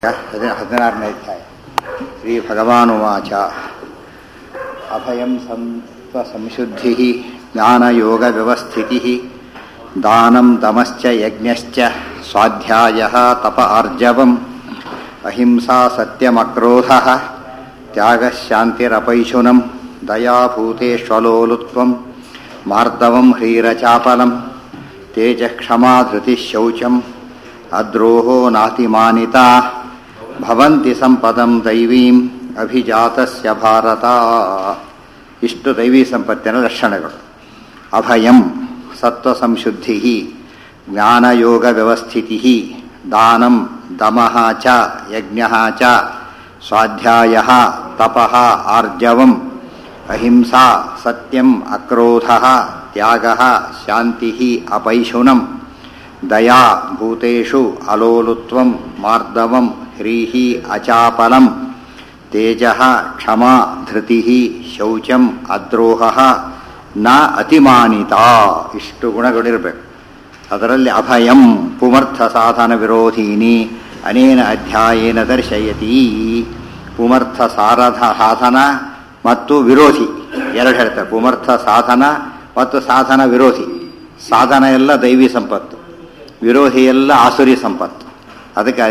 ಹದಿನಾರನೇ ಅಧ್ಯಾಯ ಶ್ರೀ ಭಗವಾನುವಾಚ ಅಭಯಂ ಸಂತ್ವ ಸಂಶುದ್ಧಿ ಜ್ಞಾನಯೋಗ ವ್ಯವಸ್ಥಿತಿ ದಾನಂ ದಮಶ್ಚ ಯಜ್ಞಶ್ಚ ಸ್ವಾಧ್ಯಾಯ ತಪ ಆರ್ಜವಂ ಅಹಿಂಸಾ ಸತ್ಯಮಕ್ರೋಧ ತ್ಯಾಗಶಾಂತಿರಪೈಶುನಂ ದಯಾಭೂತೇಶ್ವಲೋಲುತ್ವಂ ಮಾರ್ದವಂ ಹ್ರೀರಚಾಪಲಂ ತೇಜಕ್ಷಮಾ ಧೃತಿಶೌಚಂ ಅದ್ರೋಹೋ ನಾತಿಮಾನಿತಾ ಭವಂತಿ ಸಂಪದಂ ದೈವೀಂ ಅಭಿಜಾತಸ್ಯ ಭಾರತ ಇಷ್ಟು ದೈವೀ ಸಂಪತ್ತಿನ ಲಕ್ಷಣಗಳು ಅಭಯಂ ಸತ್ವಸಂಶುದ್ಧಿ ಜ್ಞಾನಯೋಗ ವ್ಯವಸ್ಥಿತಿ ದಾನಂ ದಮಃ ಚ ಯಜ್ಞ ಚ ಸ್ವಾಧ್ಯಾಯ ತಪಃ ಆರ್ಜವಂ ಅಹಿಂಸಾ ಸತ್ಯಂ ಅಕ್ರೋಧ ತ್ಯಾಗ ಶಾಂತಿ ಅಪೈಶುನಂ ದಯಾ ಭೂತೇಷು ಅಲೋಲುತ್ವಂ ಮಾರ್ದವಂ ಹ್ರೀಹಿ ಅಚಾಪಲಂ ತೇಜ ಕ್ಷಮಾ ಧೃತಿ ಶೌಚಂ ಅದ್ರೋಹ ನ ಅತಿಮಾನಿತ ಇಷ್ಟು ಗುಣಗಳಿರಬೇಕು ಅದರಲ್ಲಿ ಅಭಯಂ ಪುಮರ್ಥ ಸಾಧನ ವಿರೋಧೀನಿ ಅನೇನ ಅಧ್ಯಾಯೇನ ದರ್ಶಯತಿ ಪುಮರ್ಥ ಸಾರಧ ಸಾಧನ ಮತ್ತು ವಿರೋಧಿ ಎರಡು ಹೇಳ್ತಾರೆ ಪುಮರ್ಥ ಸಾಧನ ಮತ್ತು ಸಾಧನ ವಿರೋಧಿ ಸಾಧನ ಎಲ್ಲ ದೈವಿ ಸಂಪತ್ತು ವಿರೋಧಿ ಎಲ್ಲ ಆಸುರಿ ಸಂಪತ್ತು ಅದಕ್ಕೆ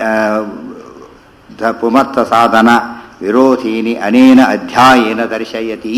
ಪುಮರ್ಥ ಸಾಧನ ವಿರೋಧೀನಿ ಅನೇನ ಅಧ್ಯಾಯೇನ ದರ್ಶಯತಿ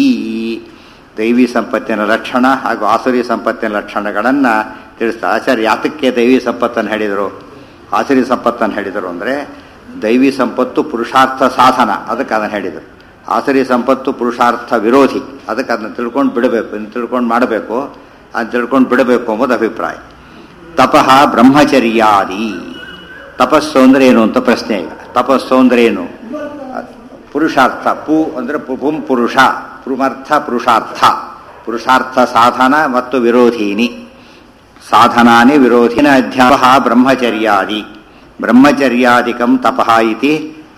ದೈವಿ ಸಂಪತ್ತಿನ ಲಕ್ಷಣ ಹಾಗೂ ಆಸುರಿ ಸಂಪತ್ತಿನ ಲಕ್ಷಣಗಳನ್ನು ತಿಳಿಸ್ತಾರೆ ಆಚಾರ್ಯ ಯಾತಕ್ಕೆ ದೈವಿ ಸಂಪತ್ತನ್ನು ಹೇಳಿದರು ಆಸುರಿ ಸಂಪತ್ತನ್ನು ಹೇಳಿದರು ಅಂದರೆ ದೈವಿ ಸಂಪತ್ತು ಪುರುಷಾರ್ಥ ಸಾಧನ ಅದಕ್ಕೆ ಅದನ್ನು ಹೇಳಿದರು ಆಸುರಿ ಸಂಪತ್ತು ಪುರುಷಾರ್ಥ ವಿರೋಧಿ ಅದಕ್ಕೆ ಅದನ್ನು ತಿಳ್ಕೊಂಡು ಬಿಡಬೇಕು ಇನ್ನು ತಿಳ್ಕೊಂಡು ಮಾಡಬೇಕು ಅದನ್ನು ತಿಳ್ಕೊಂಡು ಬಿಡಬೇಕು ಎಂಬುದು ಅಭಿಪ್ರಾಯ ತಪಃ ಬ್ರಹ್ಮಚರ್ಯಾದಿ ತಪಸ್ಸು ಅಂದ್ರೆ ಏನು ಅಂತ ಪ್ರಶ್ನೆ ಈಗ ತಪಸ್ಸು ಅಂದ್ರೆ ಏನು ಪುರುಷಾರ್ಥ ಪು ಅಂದ್ರೆ ಪುಂ ಪುರುಷ ಪುಮರ್ಥ ಪುರುಷಾರ್ಥ ಪುರುಷಾರ್ಥ ಸಾಧನ ಮತ್ತು ವಿರೋಧೀನಿ ಸಾಧನಾನಿ ವಿರೋಧಿನ ಅಧ್ಯಾಪ ಬ್ರಹ್ಮಚರ್ಯಾದಿ ಬ್ರಹ್ಮಚರ್ಯಾದಿಕಂ ತಪಃ ಇತಿ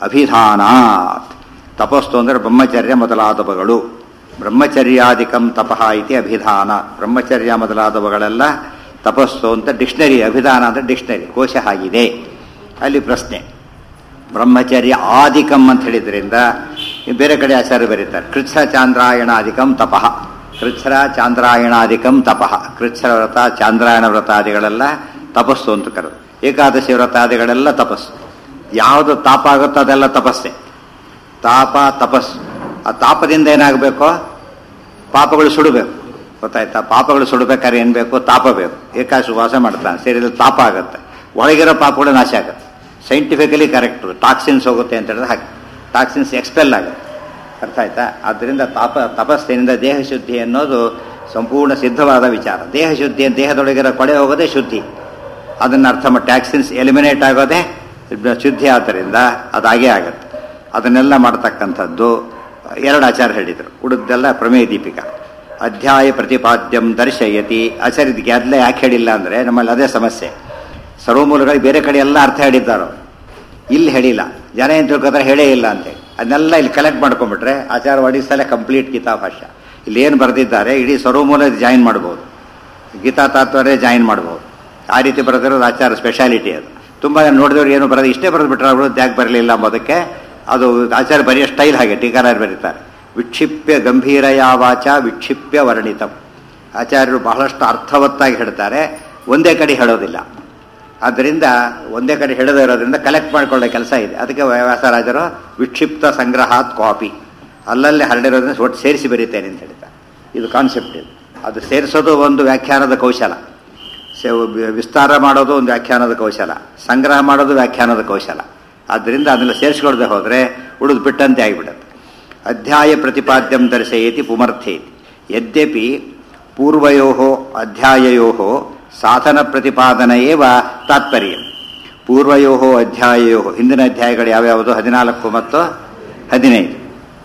ಅಭಿಧಾನಾತ್ ತಪಸ್ಸು ಅಂದರೆ ಬ್ರಹ್ಮಚರ್ಯ ಮೊದಲಾದವುಗಳು ಬ್ರಹ್ಮಚರ್ಯಾದಿಕಂ ತಪಃ ಇತಿ ಅಭಿಧಾನ ಬ್ರಹ್ಮಚರ್ಯ ಮೊದಲಾದವುಗಳೆಲ್ಲ ತಪಸ್ಸು ಅಂತ ಡಿಕ್ಷನರಿ ಅಭಿಧಾನ ಅಂದರೆ ಡಿಕ್ಷನರಿ ಕೋಶ ಆಗಿದೆ ಅಲ್ಲಿ ಪ್ರಶ್ನೆ ಬ್ರಹ್ಮಚರ್ಯ ಆದಿಕಂ ಅಂತ ಹೇಳಿದ್ರಿಂದ ಬೇರೆ ಕಡೆ ಆಚಾರ್ಯ ಬರೀತಾರೆ ಕೃಚ್ಛ ಚಾಂದ್ರಾಯಣಾದಿಕಂ ತಪಃ ಕೃಚ್ಛರ ಚಾಂದ್ರಾಯಣಾದಿಕಂ ತಪಃ ಕೃಚ್ಛರ ವ್ರತ ಚಾಂದ್ರಾಯಣ ವ್ರತಾದಿಗಳೆಲ್ಲ ತಪಸ್ಸು ಅಂತ ಕರೆದು ಏಕಾದಶಿ ವ್ರತಾದಿಗಳೆಲ್ಲ ತಪಸ್ಸು ಯಾವುದು ತಾಪ ಆಗುತ್ತೋ ಅದೆಲ್ಲ ತಪಸ್ಸೆ ತಾಪ ತಪಸ್ಸು ಆ ತಾಪದಿಂದ ಏನಾಗಬೇಕು ಪಾಪಗಳು ಸುಡಬೇಕು ಗೊತ್ತಾಯ್ತಾ ಪಾಪಗಳು ಸುಡಬೇಕಾದ್ರೆ ಏನು ಬೇಕು ತಾಪ ಬೇಕು ಏಕಾಶ ವಾಸ ಮಾಡ್ತಾನೆ ಸೇರಿದ್ರೆ ತಾಪ ಆಗುತ್ತೆ ಒಳಗಿರೋ ಪಾಪಗಳು ನಾಶ ಆಗುತ್ತೆ ಸೈಂಟಿಫಿಕಲಿ ಕರೆಕ್ಟ್ ಟಾಕ್ಸಿನ್ಸ್ ಹೋಗುತ್ತೆ ಅಂತ ಹೇಳಿದ್ರೆ ಹಾಗೆ ಟಾಕ್ಸಿನ್ಸ್ ಎಕ್ಸ್ಪೆಲ್ ಆಗುತ್ತೆ ಅರ್ಥ ಆಯ್ತಾ ಆದ್ದರಿಂದ ತಾಪ ತಪಸ್ಸಿನಿಂದ ದೇಹ ಶುದ್ಧಿ ಅನ್ನೋದು ಸಂಪೂರ್ಣ ಸಿದ್ಧವಾದ ವಿಚಾರ ದೇಹ ಶುದ್ಧಿ ದೇಹದೊಳಗಿರೋ ಕೊಳೆ ಹೋಗೋದೇ ಶುದ್ಧಿ ಅದನ್ನು ಅರ್ಥ ಮಾಡಿ ಟ್ಯಾಕ್ಸಿನ್ಸ್ ಎಲಿಮಿನೇಟ್ ಆಗೋದೇ ಶುದ್ಧಿ ಆದ್ದರಿಂದ ಅದಾಗೇ ಆಗುತ್ತೆ ಅದನ್ನೆಲ್ಲ ಮಾಡ್ತಕ್ಕಂಥದ್ದು ಎರಡು ಆಚಾರ ಹೇಳಿದರು ಉಳಿದೆಲ್ಲ ಪ್ರಮೇಯ ದೀಪಿಕಾ ಅಧ್ಯಾಯ ಪ್ರತಿಪಾದ್ಯಂ ದರ್ಶಯತಿ ಆಚಾರ್ಯದ ಗೆದ್ಲೆ ಯಾಕೆ ಹೇಳಿಲ್ಲ ಅಂದರೆ ನಮ್ಮಲ್ಲಿ ಅದೇ ಸಮಸ್ಯೆ ಸರ್ವಮೂಲಗಳು ಬೇರೆ ಕಡೆ ಎಲ್ಲ ಅರ್ಥ ಹೇಳಿದ್ದಾರೋ ಇಲ್ಲಿ ಹೇಳಿಲ್ಲ ಜನ ಏನು ತಿಳ್ಕೊತಾರೆ ಹೇಳೇ ಇಲ್ಲ ಅಂತೇಳಿ ಅದನ್ನೆಲ್ಲ ಇಲ್ಲಿ ಕಲೆಕ್ಟ್ ಮಾಡ್ಕೊಂಡ್ಬಿಟ್ರೆ ಆಚಾರ ಒಡಿಸಲೇ ಕಂಪ್ಲೀಟ್ ಗೀತಾ ಭಾಷೆ ಇಲ್ಲಿ ಏನು ಬರೆದಿದ್ದಾರೆ ಇಡೀ ಸರ್ವಮೂಲ ಜಾಯಿನ್ ಮಾಡ್ಬೋದು ಗೀತಾ ತಾತ್ವರೇ ಜಾಯಿನ್ ಮಾಡ್ಬೋದು ಆ ರೀತಿ ಬರೆದಿರೋದು ಆಚಾರ ಸ್ಪೆಷಾಲಿಟಿ ಅದು ತುಂಬ ನೋಡಿದವ್ರು ಏನು ಬರೋದು ಇಷ್ಟೇ ಬರೆದು ಬಿಟ್ರೆ ಅವರು ಯಾಕೆ ಬರಲಿಲ್ಲ ಎಂಬುದಕ್ಕೆ ಅದು ಆಚಾರ ಬರೆಯೋ ಸ್ಟೈಲ್ ಹಾಗೆ ಟೀಕಾರಾಯರು ಬರೀತಾರೆ ವಿಕ್ಷಿಪ್ಯ ಗಂಭೀರಯ ವಾಚ ವಿಕ್ಷಿಪ್ಯ ವರ್ಣಿತಂ ಆಚಾರ್ಯರು ಬಹಳಷ್ಟು ಅರ್ಥವತ್ತಾಗಿ ಹೇಳ್ತಾರೆ ಒಂದೇ ಕಡೆ ಹೇಳೋದಿಲ್ಲ ಆದ್ದರಿಂದ ಒಂದೇ ಕಡೆ ಹೇಳದೇ ಇರೋದ್ರಿಂದ ಕಲೆಕ್ಟ್ ಮಾಡಿಕೊಳ್ಳೋ ಕೆಲಸ ಇದೆ ಅದಕ್ಕೆ ವ್ಯಾಸರಾಜರು ವಿಕ್ಷಿಪ್ತ ಸಂಗ್ರಹಾತ್ ಕಾಪಿ ಅಲ್ಲಲ್ಲೇ ಹರಡಿರೋದ್ರಿಂದ ಒಟ್ಟು ಸೇರಿಸಿ ಬರೀತೇನೆ ಅಂತ ಹೇಳ್ತಾರೆ ಇದು ಕಾನ್ಸೆಪ್ಟ್ ಇದು ಅದು ಸೇರಿಸೋದು ಒಂದು ವ್ಯಾಖ್ಯಾನದ ಕೌಶಲ ವಿಸ್ತಾರ ಮಾಡೋದು ಒಂದು ವ್ಯಾಖ್ಯಾನದ ಕೌಶಲ ಸಂಗ್ರಹ ಮಾಡೋದು ವ್ಯಾಖ್ಯಾನದ ಕೌಶಲ ಆದ್ದರಿಂದ ಅದನ್ನು ಸೇರಿಸ್ಕೊಳ್ದೆ ಹೋದರೆ ಉಳಿದು ಬಿಟ್ಟಂತೆ ಆಗಿಬಿಡುತ್ತೆ ಅಧ್ಯಾಯ ಪ್ರತಿಪಾದ್ಯಂ ದರ್ಶಯತಿ ಪುಮರ್ಥೇತಿ ಯದ್ಯಪಿ ಪೂರ್ವಯೋ ಅಧ್ಯಾಯಯೋ ಸಾಧನ ಪ್ರತಿಪಾದನ ಏವ ತಾತ್ಪರ್ಯ ಪೂರ್ವಯೋ ಅಧ್ಯಾಯಯೋ ಹಿಂದಿನ ಅಧ್ಯಾಯಗಳು ಯಾವ್ಯಾವುದು ಹದಿನಾಲ್ಕು ಮತ್ತು ಹದಿನೈದು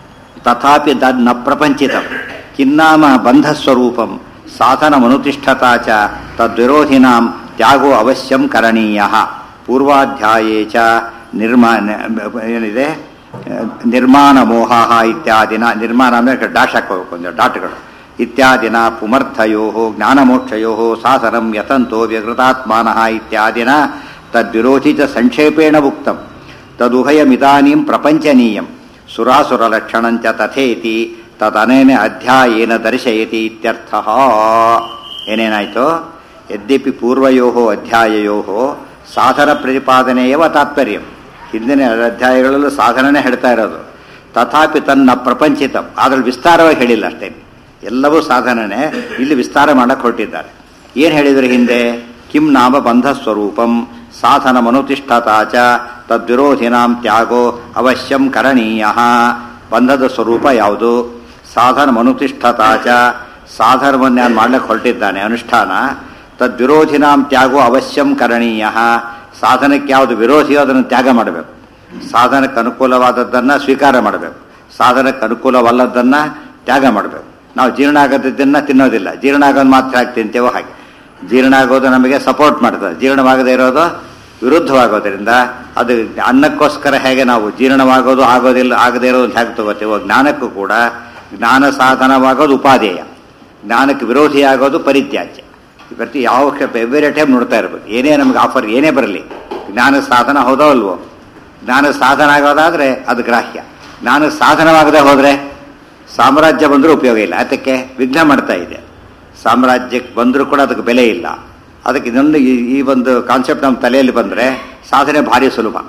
ತಥಾಪಿ ತದ್ ನ ಪ್ರಪಂಚಿತ ಕಿನ್ನಾಮ ಬಂಧಸ್ವರೂಪಂ ಸಾಧನಮನುತಿಷ್ಠತಾ ಚ ತದ್ವಿರೋಧಿನಾಂ ತ್ಯಾಗೋ ಅವಶ್ಯಂ ಕರಣೀಯ ಪೂರ್ವಾಧ್ಯಾಯೇ ಚ ನಿರ್ಮಾ ಏನಿದೆ ನಿರ್ಮಾಣ ಮೋಹ ಇತ್ಯಾದಿನ ನಿರ್ಮಾಣ ಅಂದರೆ ಡಾಶ್ ಹಾಕೋಬೇಕು ಒಂದು ಡಾಟ್ಗಳು ಇತ್ಯಾದಿನ ಪುಮರ್ಥಯೋ ಜ್ಞಾನಮೋಕ್ಷಯೋ ಸಾಧನಂ ಯತಂತೋ ವ್ಯಗೃತಾತ್ಮಾನಃ ಇತ್ಯಾದಿನ ತದ್ವಿರೋಧಿ ಚ ಸಂಕ್ಷೇಪೇಣ ಉಕ್ತಂ ತದುಭಯಮಿದಾನೀಂ ಪ್ರಪಂಚನೀಯಂ ಸುರಾಸುರಲಕ್ಷಣಂಚ ತಥೇತಿ ತದನೇನ ಅಧ್ಯಾಯೇನ ದರ್ಶಯತಿ ಇತ್ಯರ್ಥ ಏನೇನಾಯಿತು ಯದ್ಯಪಿ ಪೂರ್ವಯೋ ಅಧ್ಯಾಯಯೋ ಸಾಧನ ಪ್ರತಿಪಾದನೆಯವ ತಾತ್ಪರ್ಯ ಹಿಂದಿನ ಅಧ್ಯಾಯಗಳಲ್ಲೂ ಸಾಧನನೇ ಹೇಳ್ತಾ ಇರೋದು ತಥಾಪಿ ತನ್ನ ಪ್ರಪಂಚಿತ ಅದ್ರಲ್ಲಿ ವಿಸ್ತಾರವಾಗಿ ಹೇಳಿಲ್ಲ ಅಷ್ಟೇ ಎಲ್ಲವೂ ಸಾಧನನೇ ಇಲ್ಲಿ ವಿಸ್ತಾರ ಮಾಡಕ್ಕೆ ಹೊರಟಿದ್ದಾರೆ ಏನು ಹೇಳಿದ್ರು ಹಿಂದೆ ಕಿಂ ನಾಮ ಬಂಧ ಸ್ವರೂಪಂ ಸಾಧನ ಮನುತಿಷ್ಠತಾ ಚ ತದ್ವಿರೋಧಿನಾಂ ತ್ಯಾಗೋ ಅವಶ್ಯಂ ಕರಣೀಯ ಬಂಧದ ಸ್ವರೂಪ ಯಾವುದು ಸಾಧನ ಮನುತಿಷ್ಠತಾ ಚ ಸಾಧನವನ್ನು ನಾನು ಮಾಡ್ಲಿಕ್ಕೆ ಹೊರಟಿದ್ದಾನೆ ಅನುಷ್ಠಾನ ತದ್ವಿರೋಧಿನಾಂ ತ್ಯಾಗೋ ಅವಶ್ಯಂ ಕರಣೀಯ ಸಾಧನಕ್ಕೆ ಯಾವುದು ವಿರೋಧಿಯೋ ಅದನ್ನು ತ್ಯಾಗ ಮಾಡಬೇಕು ಸಾಧನಕ್ಕೆ ಅನುಕೂಲವಾದದ್ದನ್ನು ಸ್ವೀಕಾರ ಮಾಡಬೇಕು ಸಾಧನಕ್ಕೆ ಅನುಕೂಲವಲ್ಲದನ್ನು ತ್ಯಾಗ ಮಾಡಬೇಕು ನಾವು ಜೀರ್ಣ ಆಗದಿದ್ದನ್ನು ತಿನ್ನೋದಿಲ್ಲ ಜೀರ್ಣ ಆಗೋದು ಮಾತ್ರ ಹಾಕಿ ತಿಂತೇವೋ ಹಾಗೆ ಜೀರ್ಣ ಆಗೋದು ನಮಗೆ ಸಪೋರ್ಟ್ ಮಾಡ್ತದೆ ಜೀರ್ಣವಾಗದೇ ಇರೋದು ವಿರುದ್ಧವಾಗೋದ್ರಿಂದ ಅದು ಅನ್ನಕ್ಕೋಸ್ಕರ ಹೇಗೆ ನಾವು ಜೀರ್ಣವಾಗೋದು ಆಗೋದಿಲ್ಲ ಆಗದೇ ಇರೋದು ಹೇಗೆ ತಗೋತೀವೋ ಜ್ಞಾನಕ್ಕೂ ಕೂಡ ಜ್ಞಾನ ಸಾಧನವಾಗೋದು ಉಪಾದೇಯ ಜ್ಞಾನಕ್ಕೆ ವಿರೋಧಿಯಾಗೋದು ಪರಿತ್ಯಾಜ್ಯ ಪ್ರತಿ ಯಾವ ಎವ್ರಿ ಟೈಮ್ ನೋಡ್ತಾ ಇರ್ಬೇಕು ಏನೇ ನಮಗೆ ಆಫರ್ ಏನೇ ಬರಲಿ ಜ್ಞಾನ ಸಾಧನ ಹೌದೋ ಅಲ್ವೋ ಜ್ಞಾನ ಸಾಧನ ಆಗೋದಾದ್ರೆ ಅದು ಗ್ರಾಹ್ಯ ಜ್ಞಾನ ಸಾಧನವಾಗದೆ ಹೋದರೆ ಸಾಮ್ರಾಜ್ಯ ಬಂದರೂ ಉಪಯೋಗ ಇಲ್ಲ ಅದಕ್ಕೆ ವಿಘ್ನ ಮಾಡ್ತಾ ಇದೆ ಸಾಮ್ರಾಜ್ಯಕ್ಕೆ ಬಂದರೂ ಕೂಡ ಅದಕ್ಕೆ ಬೆಲೆ ಇಲ್ಲ ಅದಕ್ಕೆ ಇದೊಂದು ಈ- ಈ ಒಂದು ಕಾನ್ಸೆಪ್ಟ್ ನಮ್ಮ ತಲೆಯಲ್ಲಿ ಬಂದರೆ ಸಾಧನೆ ಭಾರಿ ಸುಲಭ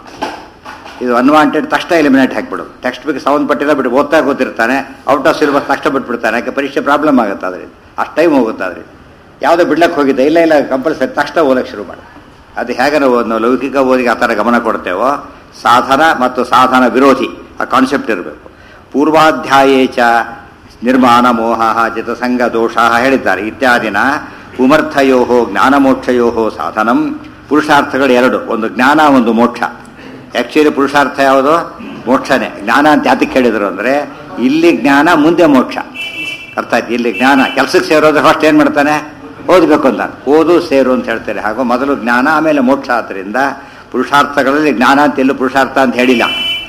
ಇದು ಅನ್ವಾಂಟೆಡ್ ತಕ್ಷಣ ಎಲಿಮಿನೇಟ್ ಹಾಕ್ಬಿಡೋದು ಟೆಕ್ಸ್ಟ್ ಬುಕ್ ಸಂಬಂಧಪಟ್ಟಿಲ್ಲ ಬಿಟ್ಟು ಓದ್ತಾ ಗೊತ್ತಿರ್ತಾನೆ ಔಟ್ ಆಫ್ ಸಿಲೆಬಸ್ ತಕ್ಷಣ ಬಿಟ್ಬಿಡ್ತಾನೆ ಯಾಕೆ ಪರೀಕ್ಷೆ ಪ್ರಾಬ್ಲಮ್ ಆಗುತ್ತೆ ಅದರಿಂದ ಅಷ್ಟು ಟೈಮ್ ಹೋಗುತ್ತೆ ಅದರಿಂದ ಯಾವುದೋ ಬಿಡ್ಲಕ್ಕೆ ಹೋಗಿದೆ ಇಲ್ಲ ಇಲ್ಲ ಕಂಪಲ್ಸರಿ ತಕ್ಷಣ ಓದಕ್ಕೆ ಶುರು ಮಾಡಿ ಅದು ಹೇಗೆ ನಾವು ನಾವು ಲೌಕಿಕ ಓದಿಗೆ ಆ ಥರ ಗಮನ ಕೊಡ್ತೇವೋ ಸಾಧನ ಮತ್ತು ಸಾಧನ ವಿರೋಧಿ ಆ ಕಾನ್ಸೆಪ್ಟ್ ಇರಬೇಕು ಪೂರ್ವಾಧ್ಯಾಯೇ ಚ ನಿರ್ಮಾಣ ಮೋಹ ಜಿತಸಂಗ ದೋಷ ಹೇಳಿದ್ದಾರೆ ಇತ್ಯಾದಿನ ಉಮರ್ಥಯೋ ಜ್ಞಾನಮೋಕ್ಷಯೋ ಸಾಧನಂ ಪುರುಷಾರ್ಥಗಳು ಎರಡು ಒಂದು ಜ್ಞಾನ ಒಂದು ಮೋಕ್ಷ ಆ್ಯಕ್ಚುಲಿ ಪುರುಷಾರ್ಥ ಯಾವುದು ಮೋಕ್ಷನೇ ಜ್ಞಾನ ಅಂತ ಯಾತಕ್ಕೆ ಹೇಳಿದ್ರು ಅಂದರೆ ಇಲ್ಲಿ ಜ್ಞಾನ ಮುಂದೆ ಮೋಕ್ಷ ಅರ್ಥ ಆಯ್ತು ಇಲ್ಲಿ ಜ್ಞಾನ ಕೆಲಸಕ್ಕೆ ಸೇರೋದ್ರೆ ಫಸ್ಟ್ ಏನು ಮಾಡ್ತಾನೆ ಓದಬೇಕು ಅಂತ ಓದು ಸೇರು ಅಂತ ಹೇಳ್ತಾರೆ ಹಾಗೂ ಮೊದಲು ಜ್ಞಾನ ಆಮೇಲೆ ಮೋಕ್ಷ ಆದ್ದರಿಂದ ಪುರುಷಾರ್ಥಗಳಲ್ಲಿ ಜ್ಞಾನ ಅಂತ ಎಲ್ಲೂ ಪುರುಷಾರ್ಥ ಅಂತ ಹೇಳಿಲ್ಲ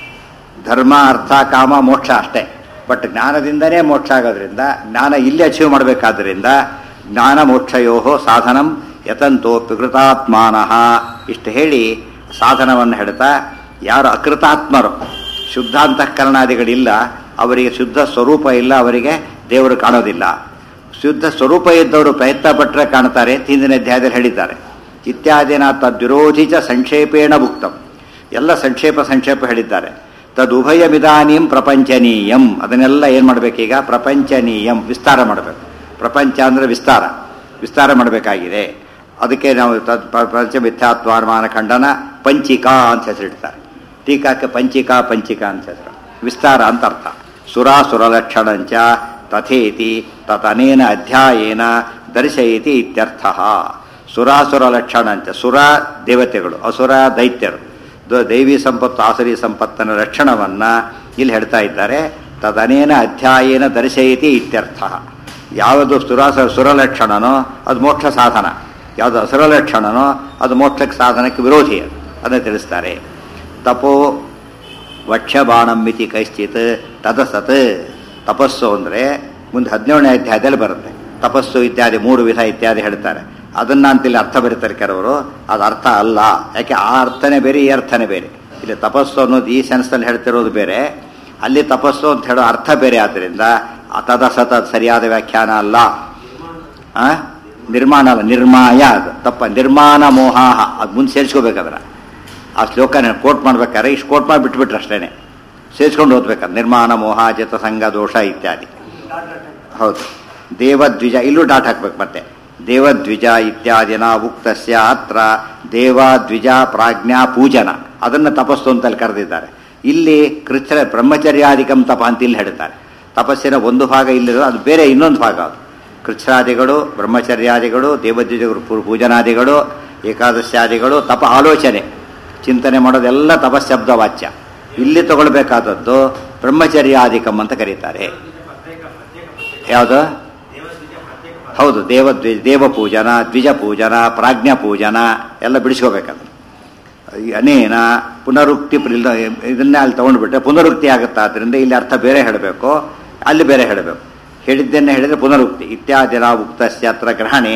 ಧರ್ಮ ಅರ್ಥ ಕಾಮ ಮೋಕ್ಷ ಅಷ್ಟೇ ಬಟ್ ಜ್ಞಾನದಿಂದನೇ ಮೋಕ್ಷ ಆಗೋದ್ರಿಂದ ಜ್ಞಾನ ಇಲ್ಲಿ ಅಚೀವ್ ಮಾಡಬೇಕಾದ್ರಿಂದ ಜ್ಞಾನ ಮೋಕ್ಷಯೋ ಸಾಧನಂ ಯತಂತೋ ಕೃತಾತ್ಮಾನಃ ಇಷ್ಟು ಹೇಳಿ ಸಾಧನವನ್ನು ಹೇಳ್ತಾ ಯಾರು ಅಕೃತಾತ್ಮರು ಶುದ್ಧಾಂತಃಕರಣಾದಿಗಳಿಲ್ಲ ಅವರಿಗೆ ಶುದ್ಧ ಸ್ವರೂಪ ಇಲ್ಲ ಅವರಿಗೆ ದೇವರು ಕಾಣೋದಿಲ್ಲ ಶುದ್ಧ ಸ್ವರೂಪ ಇದ್ದವರು ಪ್ರಯತ್ನ ಪಟ್ಟರೆ ಕಾಣ್ತಾರೆ ಹಿಂದಿನ ಅಧ್ಯಾಯದಲ್ಲಿ ಹೇಳಿದ್ದಾರೆ ಇತ್ಯಾದಿನ ತದ್ವಿರೋಧಿ ಚ ಸಂಕ್ಷೇಪೇಣ ಭುಕ್ತಂ ಎಲ್ಲ ಸಂಕ್ಷೇಪ ಸಂಕ್ಷೇಪ ಹೇಳಿದ್ದಾರೆ ತದುಭಯಮಿದಾನೀಂ ಪ್ರಪಂಚನೀಯಂ ಅದನ್ನೆಲ್ಲ ಏನು ಮಾಡಬೇಕೀಗ ಪ್ರಪಂಚನೀಯಂ ವಿಸ್ತಾರ ಮಾಡಬೇಕು ಪ್ರಪಂಚ ಅಂದರೆ ವಿಸ್ತಾರ ವಿಸ್ತಾರ ಮಾಡಬೇಕಾಗಿದೆ ಅದಕ್ಕೆ ನಾವು ತದ್ ಪ್ರಪಂಚ ಮಿಥ್ಯಾತ್ವಾನುಮಾನ ಖಂಡನ ಪಂಚಿಕಾ ಅಂತ ಹೆಸರಿಡ್ತಾರೆ ಟೀಕಾಕ್ಕೆ ಪಂಚಿಕಾ ಪಂಚಿಕಾ ಅಂತ ಹೆಸರು ವಿಸ್ತಾರ ಅಂತ ಅರ್ಥ ಸುರಾಸುರ ಲಕ್ಷಣಂಚ ತಥೇತಿ ತತನೇನ ಅಧ್ಯಾಯೇನ ದರ್ಶಯತಿ ಇತ್ಯರ್ಥ ಸುರಾಸುರ ಲಕ್ಷಣಂಚ ಸುರ ದೇವತೆಗಳು ಅಸುರ ದೈತ್ಯರು ದ- ದೈವಿ ಸಂಪತ್ತು ಆಸುರಿ ಸಂಪತ್ತನ ಲಕ್ಷಣವನ್ನ ಇಲ್ಲಿ ಹೇಳ್ತಾ ಇದ್ದಾರೆ ತದನೇನ ಅಧ್ಯಾಯೇನ ದರ್ಶಯತಿ ಇತ್ಯರ್ಥ ಯಾವುದು ಸುರಾಸುರ ಸುರಲಕ್ಷಣನೋ ಅದು ಮೋಕ್ಷ ಸಾಧನ ಯಾವುದು ಅಸುರಲಕ್ಷಣನೋ ಅದು ಮೋಕ್ಷಕ್ಕೆ ಸಾಧನಕ್ಕೆ ವಿರೋಧಿ ಅದು ಅದನ್ನು ತಿಳಿಸ್ತಾರೆ ತಪೋ ವಕ್ಷಬಾಣಂ ಮಿತಿ ಕೈಶ್ಚಿತ್ ತದಸತ್ ತಪಸ್ಸು ಅಂದರೆ ಮುಂದೆ ಹದಿನೇಳನೇ ಅಧ್ಯಾಯದಲ್ಲಿ ಬರುತ್ತೆ ತಪಸ್ಸು ಇತ್ಯಾದಿ ಮೂರು ವಿಧ ಇತ್ಯಾದಿ ಹೇಳ್ತಾರೆ ಅದನ್ನ ಅಂತಿಲ್ಲಿ ಅರ್ಥ ಬರೀತಾರೆ ಕೆಲವರು ಅದು ಅರ್ಥ ಅಲ್ಲ ಯಾಕೆ ಆ ಅರ್ಥನೇ ಬೇರೆ ಈ ಅರ್ಥನೇ ಬೇರೆ ಇಲ್ಲಿ ತಪಸ್ಸು ಅನ್ನೋದು ಈ ಸೆನ್ಸ್ನಲ್ಲಿ ಹೇಳ್ತಿರೋದು ಬೇರೆ ಅಲ್ಲಿ ತಪಸ್ಸು ಅಂತ ಹೇಳೋ ಅರ್ಥ ಬೇರೆ ಆದ್ದರಿಂದ ಆ ತದಸತ ಸರಿಯಾದ ವ್ಯಾಖ್ಯಾನ ಅಲ್ಲ ಆ? ನಿರ್ಮಾಣ ಅಲ್ಲ ನಿರ್ಮಾಯ ಅದು ತಪ್ಪ ನಿರ್ಮಾಣ ಮೋಹಾಹ ಅದು ಮುಂದೆ ಸೇರಿಸ್ಕೋಬೇಕಾದ್ರ ಆ ಶ್ಲೋಕನ ಕೋಟ್ ಮಾಡ್ಬೇಕಾದ್ರೆ ಇಷ್ಟು ಕೋಟ್ ಮಾಡಿ ಬಿಟ್ಬಿಟ್ರೆ ಅಷ್ಟೇನೆ ಸೇರಿಸ್ಕೊಂಡು ಓದ್ಬೇಕಾದ್ರೆ ನಿರ್ಮಾಣ ಮೋಹ ಜತ ಸಂಘ ದೋಷ ಇತ್ಯಾದಿ ಹೌದು ದೇವದ್ವಿಜ ಇಲ್ಲೂ ಡಾಟ್ ಹಾಕ್ಬೇಕು ಮತ್ತೆ ದೇವದ್ವಿಜ ಇತ್ಯಾದಿನ ಉಕ್ತಸ್ಯ ಅತ್ರ ದೇವದ್ವಿಜ ಪ್ರಾಜ್ಞಾ ಪೂಜನ ಅದನ್ನು ತಪಸ್ಸು ಅಂತಲ್ಲಿ ಕರೆದಿದ್ದಾರೆ ಇಲ್ಲಿ ಕೃಚ್ಛ ಬ್ರಹ್ಮಚರ್ಯಾಧಿಕಂ ತಪ ಅಂತ ಇಲ್ಲಿ ಹೇಳ್ತಾರೆ ತಪಸ್ಸಿನ ಒಂದು ಭಾಗ ಇಲ್ಲಿರೋ ಅದು ಬೇರೆ ಇನ್ನೊಂದು ಭಾಗ ಅದು ಕೃಚ್ಛಾದಿಗಳು ಬ್ರಹ್ಮಚರ್ಯಾದಿಗಳು ದೇವದ್ವಿಜಗಳು ಪೂ- ಪೂಜನಾದಿಗಳು ಏಕಾದಶ್ಯಾದಿಗಳು ತಪ ಆಲೋಚನೆ ಚಿಂತನೆ ಮಾಡೋದೆಲ್ಲ ತಪಶಬ್ದ ವಾಚ್ಯ ಇಲ್ಲಿ ತಗೊಳ್ಬೇಕಾದದ್ದು ಬ್ರಹ್ಮಚರ್ಯಾಧಿಕಂ ಅಂತ ಕರೀತಾರೆ ಯಾವುದು ಹೌದು ದೇವ ದ್ವಿ- ದೇವ ಪೂಜನ ದ್ವಿಜ ಪೂಜನ ಪ್ರಾಜ್ಞ ಪೂಜನ ಎಲ್ಲ ಬಿಡಿಸ್ಕೋಬೇಕಂದ್ರೆ ಈ ಅನೇನ ಪುನರುಕ್ತಿ ಪ್ರಿಲ್- ಇದನ್ನೇ ಅಲ್ಲಿ ತಗೊಂಡ್ಬಿಟ್ರೆ ಪುನರುಕ್ತಿ ಆಗುತ್ತೆ ಆದ್ದರಿಂದ ಇಲ್ಲಿ ಅರ್ಥ ಬೇರೆ ಹೇಳಬೇಕು ಅಲ್ಲಿ ಬೇರೆ ಹೇಳಬೇಕು ಹೇಳಿದ್ದನ್ನೇ ಹೇಳಿದ್ರೆ ಪುನರುಕ್ತಿ ಇತ್ಯಾದಿನ ಉಕ್ತಸ್ಯ ಅತ್ರ ಗ್ರಹಣೆ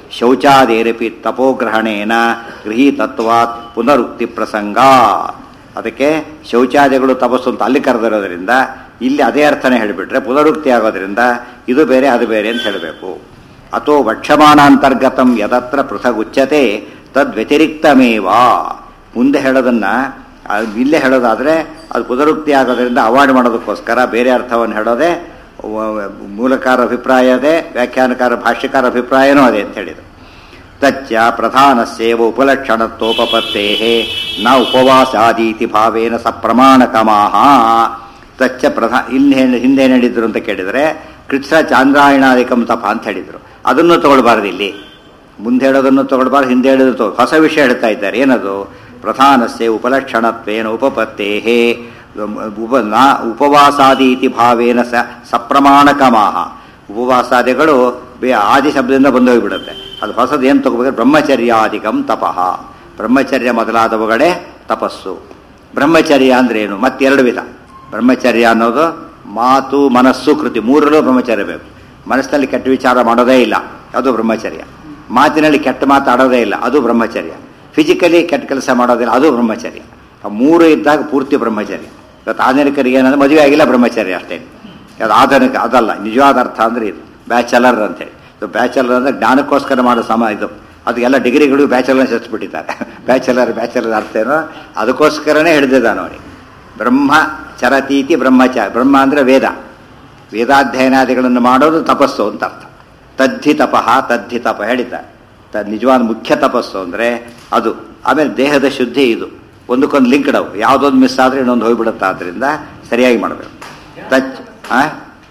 ಶೌಚಾದೇರಪಿ ತಪೋಗ್ರಹಣೇನ ಗೃಹೀತತ್ವಾತ್ ಪುನರುಕ್ತಿ ಪ್ರಸಂಗ ಅದಕ್ಕೆ ಶೌಚಾದಿಗಳು ತಪಸ್ಸು ಅಂತ ಅಲ್ಲಿ ಕರೆದಿರೋದ್ರಿಂದ ಇಲ್ಲಿ ಅದೇ ಅರ್ಥನೇ ಹೇಳಿಬಿಟ್ರೆ ಪುನರುಕ್ತಿ ಆಗೋದ್ರಿಂದ ಇದು ಬೇರೆ ಅದು ಬೇರೆ ಅಂತ ಹೇಳಬೇಕು ಅಥೋ ವಕ್ಷಮಾನಾಂತರ್ಗತಂ ಯದತ್ರ ಪೃಥಗುಚ್ಯತೆ ತದ್ವ್ಯತಿರಿಕ್ತಮೇವ ಮುಂದೆ ಹೇಳೋದನ್ನ ಆ, ಇಲ್ಲೇ ಹೇಳೋದಾದ್ರೆ ಅದು ಪುನರುಕ್ತಿ ಆಗೋದ್ರಿಂದ ಅವಾಯ್ಡ್ ಮಾಡೋದಕ್ಕೋಸ್ಕರ ಬೇರೆ ಅರ್ಥವನ್ನು ಹೇಳೋದೇ ವ- ಮೂಲಕಾರ ಅಭಿಪ್ರಾಯ ಅದೇ ವ್ಯಾಖ್ಯಾನಕಾರ ಭಾಷ್ಯಕಾರ ಅಭಿಪ್ರಾಯನೂ ಅದೇ ಅಂತ ಹೇಳಿದರು ತಚ್ಚ ಪ್ರಧಾನಸ್ಯೇವ ಉಪಲಕ್ಷಣತ್ವೋಪತ್ತೇ ನ ಉಪವಾಸಾದೀತಿ ಭಾವೇನ ಸಪ್ರಮಾಣಕಮಾಹ ತಚ್ಚ ಪ್ರಧಾ ಇಲ್ಲಿ ಹೇಳಿ- ಹಿಂದೆ ಏನು ಹೇಳಿದ್ರು ಅಂತ ಕೇಳಿದರೆ ಕೃತ್ಸ ಚಾಂದ್ರಾಯಣಾದಿಕಂ ತಪ ಅಂತ ಹೇಳಿದರು ಅದನ್ನು ತಗೊಳ್ಬಾರ್ದು ಇಲ್ಲಿ ಮುಂದೆ ಹೇಳೋದನ್ನು ತಗೊಳ್ಬಾರ್ದು ಹಿಂದೆ ಹೇಳೋದು ತಗೊ- ಹೊಸ ವಿಷಯ ಹೇಳ್ತಾ ಇದ್ದಾರೆ ಏನದು ಪ್ರಧಾನಸ್ಯ ಉಪಲಕ್ಷಣತ್ವೇನ ಉಪಪತ್ತೇ ಉಪ ನಾ ಉಪವಾಸಾದೀತಿ ಭಾವೇನ ಸ ಸಪ್ರಮಾಣಕಮಾಹ ಉಪವಾಸಾದಿಗಳು ಬೇ ಆದಿ ಶಬ್ದದಿಂದ ಬಂದು ಹೋಗಿಬಿಡುತ್ತೆ ಅದು ಹೊಸದು ಏನು ತಗೋಬೇಕು ಬ್ರಹ್ಮಚರ್ಯಾಧಿಕಂ ತಪಃ ಬ್ರಹ್ಮಚರ್ಯ ಮೊದಲಾದವುಗಳೇ ತಪಸ್ಸು ಬ್ರಹ್ಮಚರ್ಯ ಅಂದ್ರೆ ಏನು ಮತ್ತೆರಡು ವಿಧ ಬ್ರಹ್ಮಚರ್ಯ ಅನ್ನೋದು ಮಾತು ಮನಸ್ಸು ಕೃತಿ ಮೂರಲ್ಲೂ ಬ್ರಹ್ಮಚರ್ಯ ಬೇಕು ಮನಸ್ಸಿನಲ್ಲಿ ಕೆಟ್ಟ ವಿಚಾರ ಮಾಡೋದೇ ಇಲ್ಲ ಅದು ಬ್ರಹ್ಮಚರ್ಯ ಮಾತಿನಲ್ಲಿ ಕೆಟ್ಟ ಮಾತಾಡೋದೇ ಇಲ್ಲ ಅದು ಬ್ರಹ್ಮಚರ್ಯ ಫಿಸಿಕಲಿ ಕೆಟ್ಟ ಕೆಲಸ ಮಾಡೋದಿಲ್ಲ ಅದು ಬ್ರಹ್ಮಚರ್ಯ ಆ ಮೂರು ಇದ್ದಾಗ ಪೂರ್ತಿ ಬ್ರಹ್ಮಚರ್ಯ ಇವತ್ತು ಆಧುನಿಕರಿಗೆ ಏನಂದ್ರೆ ಮದುವೆ ಆಗಿಲ್ಲ ಬ್ರಹ್ಮಚರ್ಯ ಅಷ್ಟೇ ಅದು ಆಧುನಿಕ ಅದಲ್ಲ ನಿಜವಾದ ಅರ್ಥ ಅಂದ್ರೆ ಇದು ಬ್ಯಾಚಲರ್ ಅಂತೇಳಿ ಇದು ಬ್ಯಾಚಲರ್ ಅಂದ್ರೆ ಜ್ಞಾನಕ್ಕೋಸ್ಕರ ಮಾಡೋ ಸಮ ಇದು ಅದಕ್ಕೆಲ್ಲ ಡಿಗ್ರಿಗಳು ಬ್ಯಾಚಲರ್ ಸೇರಿಸ್ಬಿಟ್ಟಿದ್ದಾರೆ ಬ್ಯಾಚಲರ್ ಬ್ಯಾಚಲರ್ ಅರ್ಥ ಏನೋ ಅದಕ್ಕೋಸ್ಕರನೇ ಹಿಡಿದಿದ್ದಾನೆ ಅವನಿಗೆ ಬ್ರಹ್ಮ ಚರತೀತಿ ಬ್ರಹ್ಮಚ ಬ್ರಹ್ಮ ಅಂದ್ರೆ ವೇದ ವೇದಾಧ್ಯಯನಾದಿಗಳನ್ನು ಮಾಡೋದು ತಪಸ್ಸು ಅಂತ ಅರ್ಥ ತದ್ಧಿ ತಪಃ ತದ್ಧಿ ತಪ ಹೇಳಿದ್ದಾರೆ ತ ನಿಜವಾದ ಮುಖ್ಯ ತಪಸ್ಸು ಅಂದರೆ ಅದು ಆಮೇಲೆ ದೇಹದ ಶುದ್ಧಿ ಇದು ಒಂದಕ್ಕೊಂದು ಲಿಂಕ್ಡ್ ಅವು ಯಾವುದೊಂದು ಮಿಸ್ ಆದರೆ ಇನ್ನೊಂದು ಹೋಗ್ಬಿಡುತ್ತೆ ಆದ್ದರಿಂದ ಸರಿಯಾಗಿ ಮಾಡಬೇಕು ತಚ್ ಆ?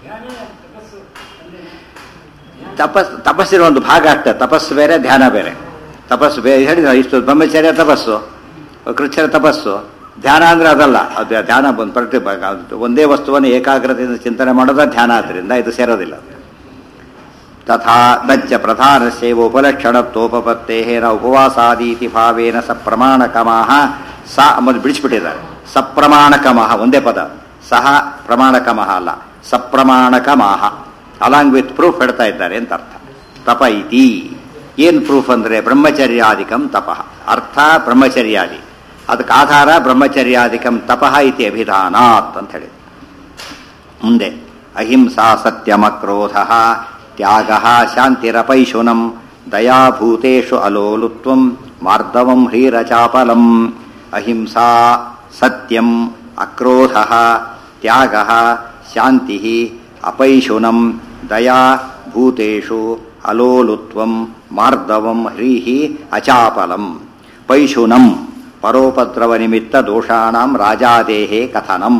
ತಪಸ್ ತಪಸ್ಸಿನ ಒಂದು ಭಾಗ ಅಷ್ಟೇ ತಪಸ್ಸು ಬೇರೆ ಧ್ಯಾನ ಬೇರೆ ತಪಸ್ಸು ಬೇರೆ ಹೇಳಿದ ಇಷ್ಟು ಬ್ರಹ್ಮಚರ್ಯ ತಪಸ್ಸು ಕೃಚ್ಛರ ತಪಸ್ಸು ಧ್ಯಾನ ಅಂದ್ರೆ ಅದಲ್ಲ ಅದು ಧ್ಯಾನ ಬಂದು ಪ್ರತಿ ಭಾಗ ಅದು ಒಂದೇ ವಸ್ತುವನ್ನು ಏಕಾಗ್ರತೆಯಿಂದ ಚಿಂತನೆ ಮಾಡೋದ ಧ್ಯಾನ ಆದ್ದರಿಂದ ಇದು ಸೇರೋದಿಲ್ಲ ತಥಾ ನಚ್ಚ ಪ್ರಧಾನಸ್ಯೈವ ಉಪಲಕ್ಷಣತ್ವೋಪತ್ತೇ ನ ಉಪವಾಸಾದೀತಿ ಭಾವೇನ ಸಪ್ರಮಾಣಕಮಾಹ ಸ ಅಂಬುದು ಬಿಡಿಸ್ಬಿಟ್ಟಿದ್ದಾರೆ ಸಪ್ರಮಾಣಕಮಃ ಒಂದೇ ಪದ ಸಹ ಪ್ರಮಾಣಕಮಃ ಅಲ್ಲ ಸಪ್ರಮಾಣಕಮಾಹ ಅಲಾಂಗ್ ವಿತ್ ಪ್ರೂಫ್ ಹೇಳ್ತಾ ಇದ್ದಾರೆ ಅಂತ ಅರ್ಥ ತಪ ಇತಿ ಏನ್ ಪ್ರೂಫ್ ಅಂದ್ರೆ ಬ್ರಹ್ಮಚರ್ಯಾದಿಕಂ ತಪಃ ಅರ್ಥ ಬ್ರಹ್ಮಚರ್ಯಾದಿ ಅದಕ್ಕೆ ಆಧಾರ ಬ್ರಹ್ಮಚರ್ಯಾದಿಕಂ ತಪಃ ಇತಿ ಅಭಿಧಾನಾತ್ ಅಂತ ಹೇಳಿ ಮುಂದೆ ಅಹಿಂಸಾ ಸತ್ಯಮಕ್ರೋಧ ತ್ಯಾಗ ಶಾಂತಿರಪೈಶುನಂ ದಯಾಭೂತೇಷು ಅಲೋಲುತ್ವಂ ಮಾರ್ದವಂ ಹ್ರೀರಚಾಪಲಂ ಅಹಿಂಸಾ ಸತ್ಯಂ ಅಕ್ರೋಧ ತ್ಯಾಗ ಶಾಂತಿ ಅಪೈಶುನಂ ದಯಾ ಭೂತೇಷು ಅಲೋಲುತ್ವಂ ಮಾರ್ದವಂ ಹ್ರೀಹಿ ಅಚಾಪಲಂ ಪೈಶುನಂ ಪರೋಪದ್ರವ ನಿಮಿತ್ತ ದೋಷಾಣಂ ರಾಜಾದೇಹೇ ಕಥನಂ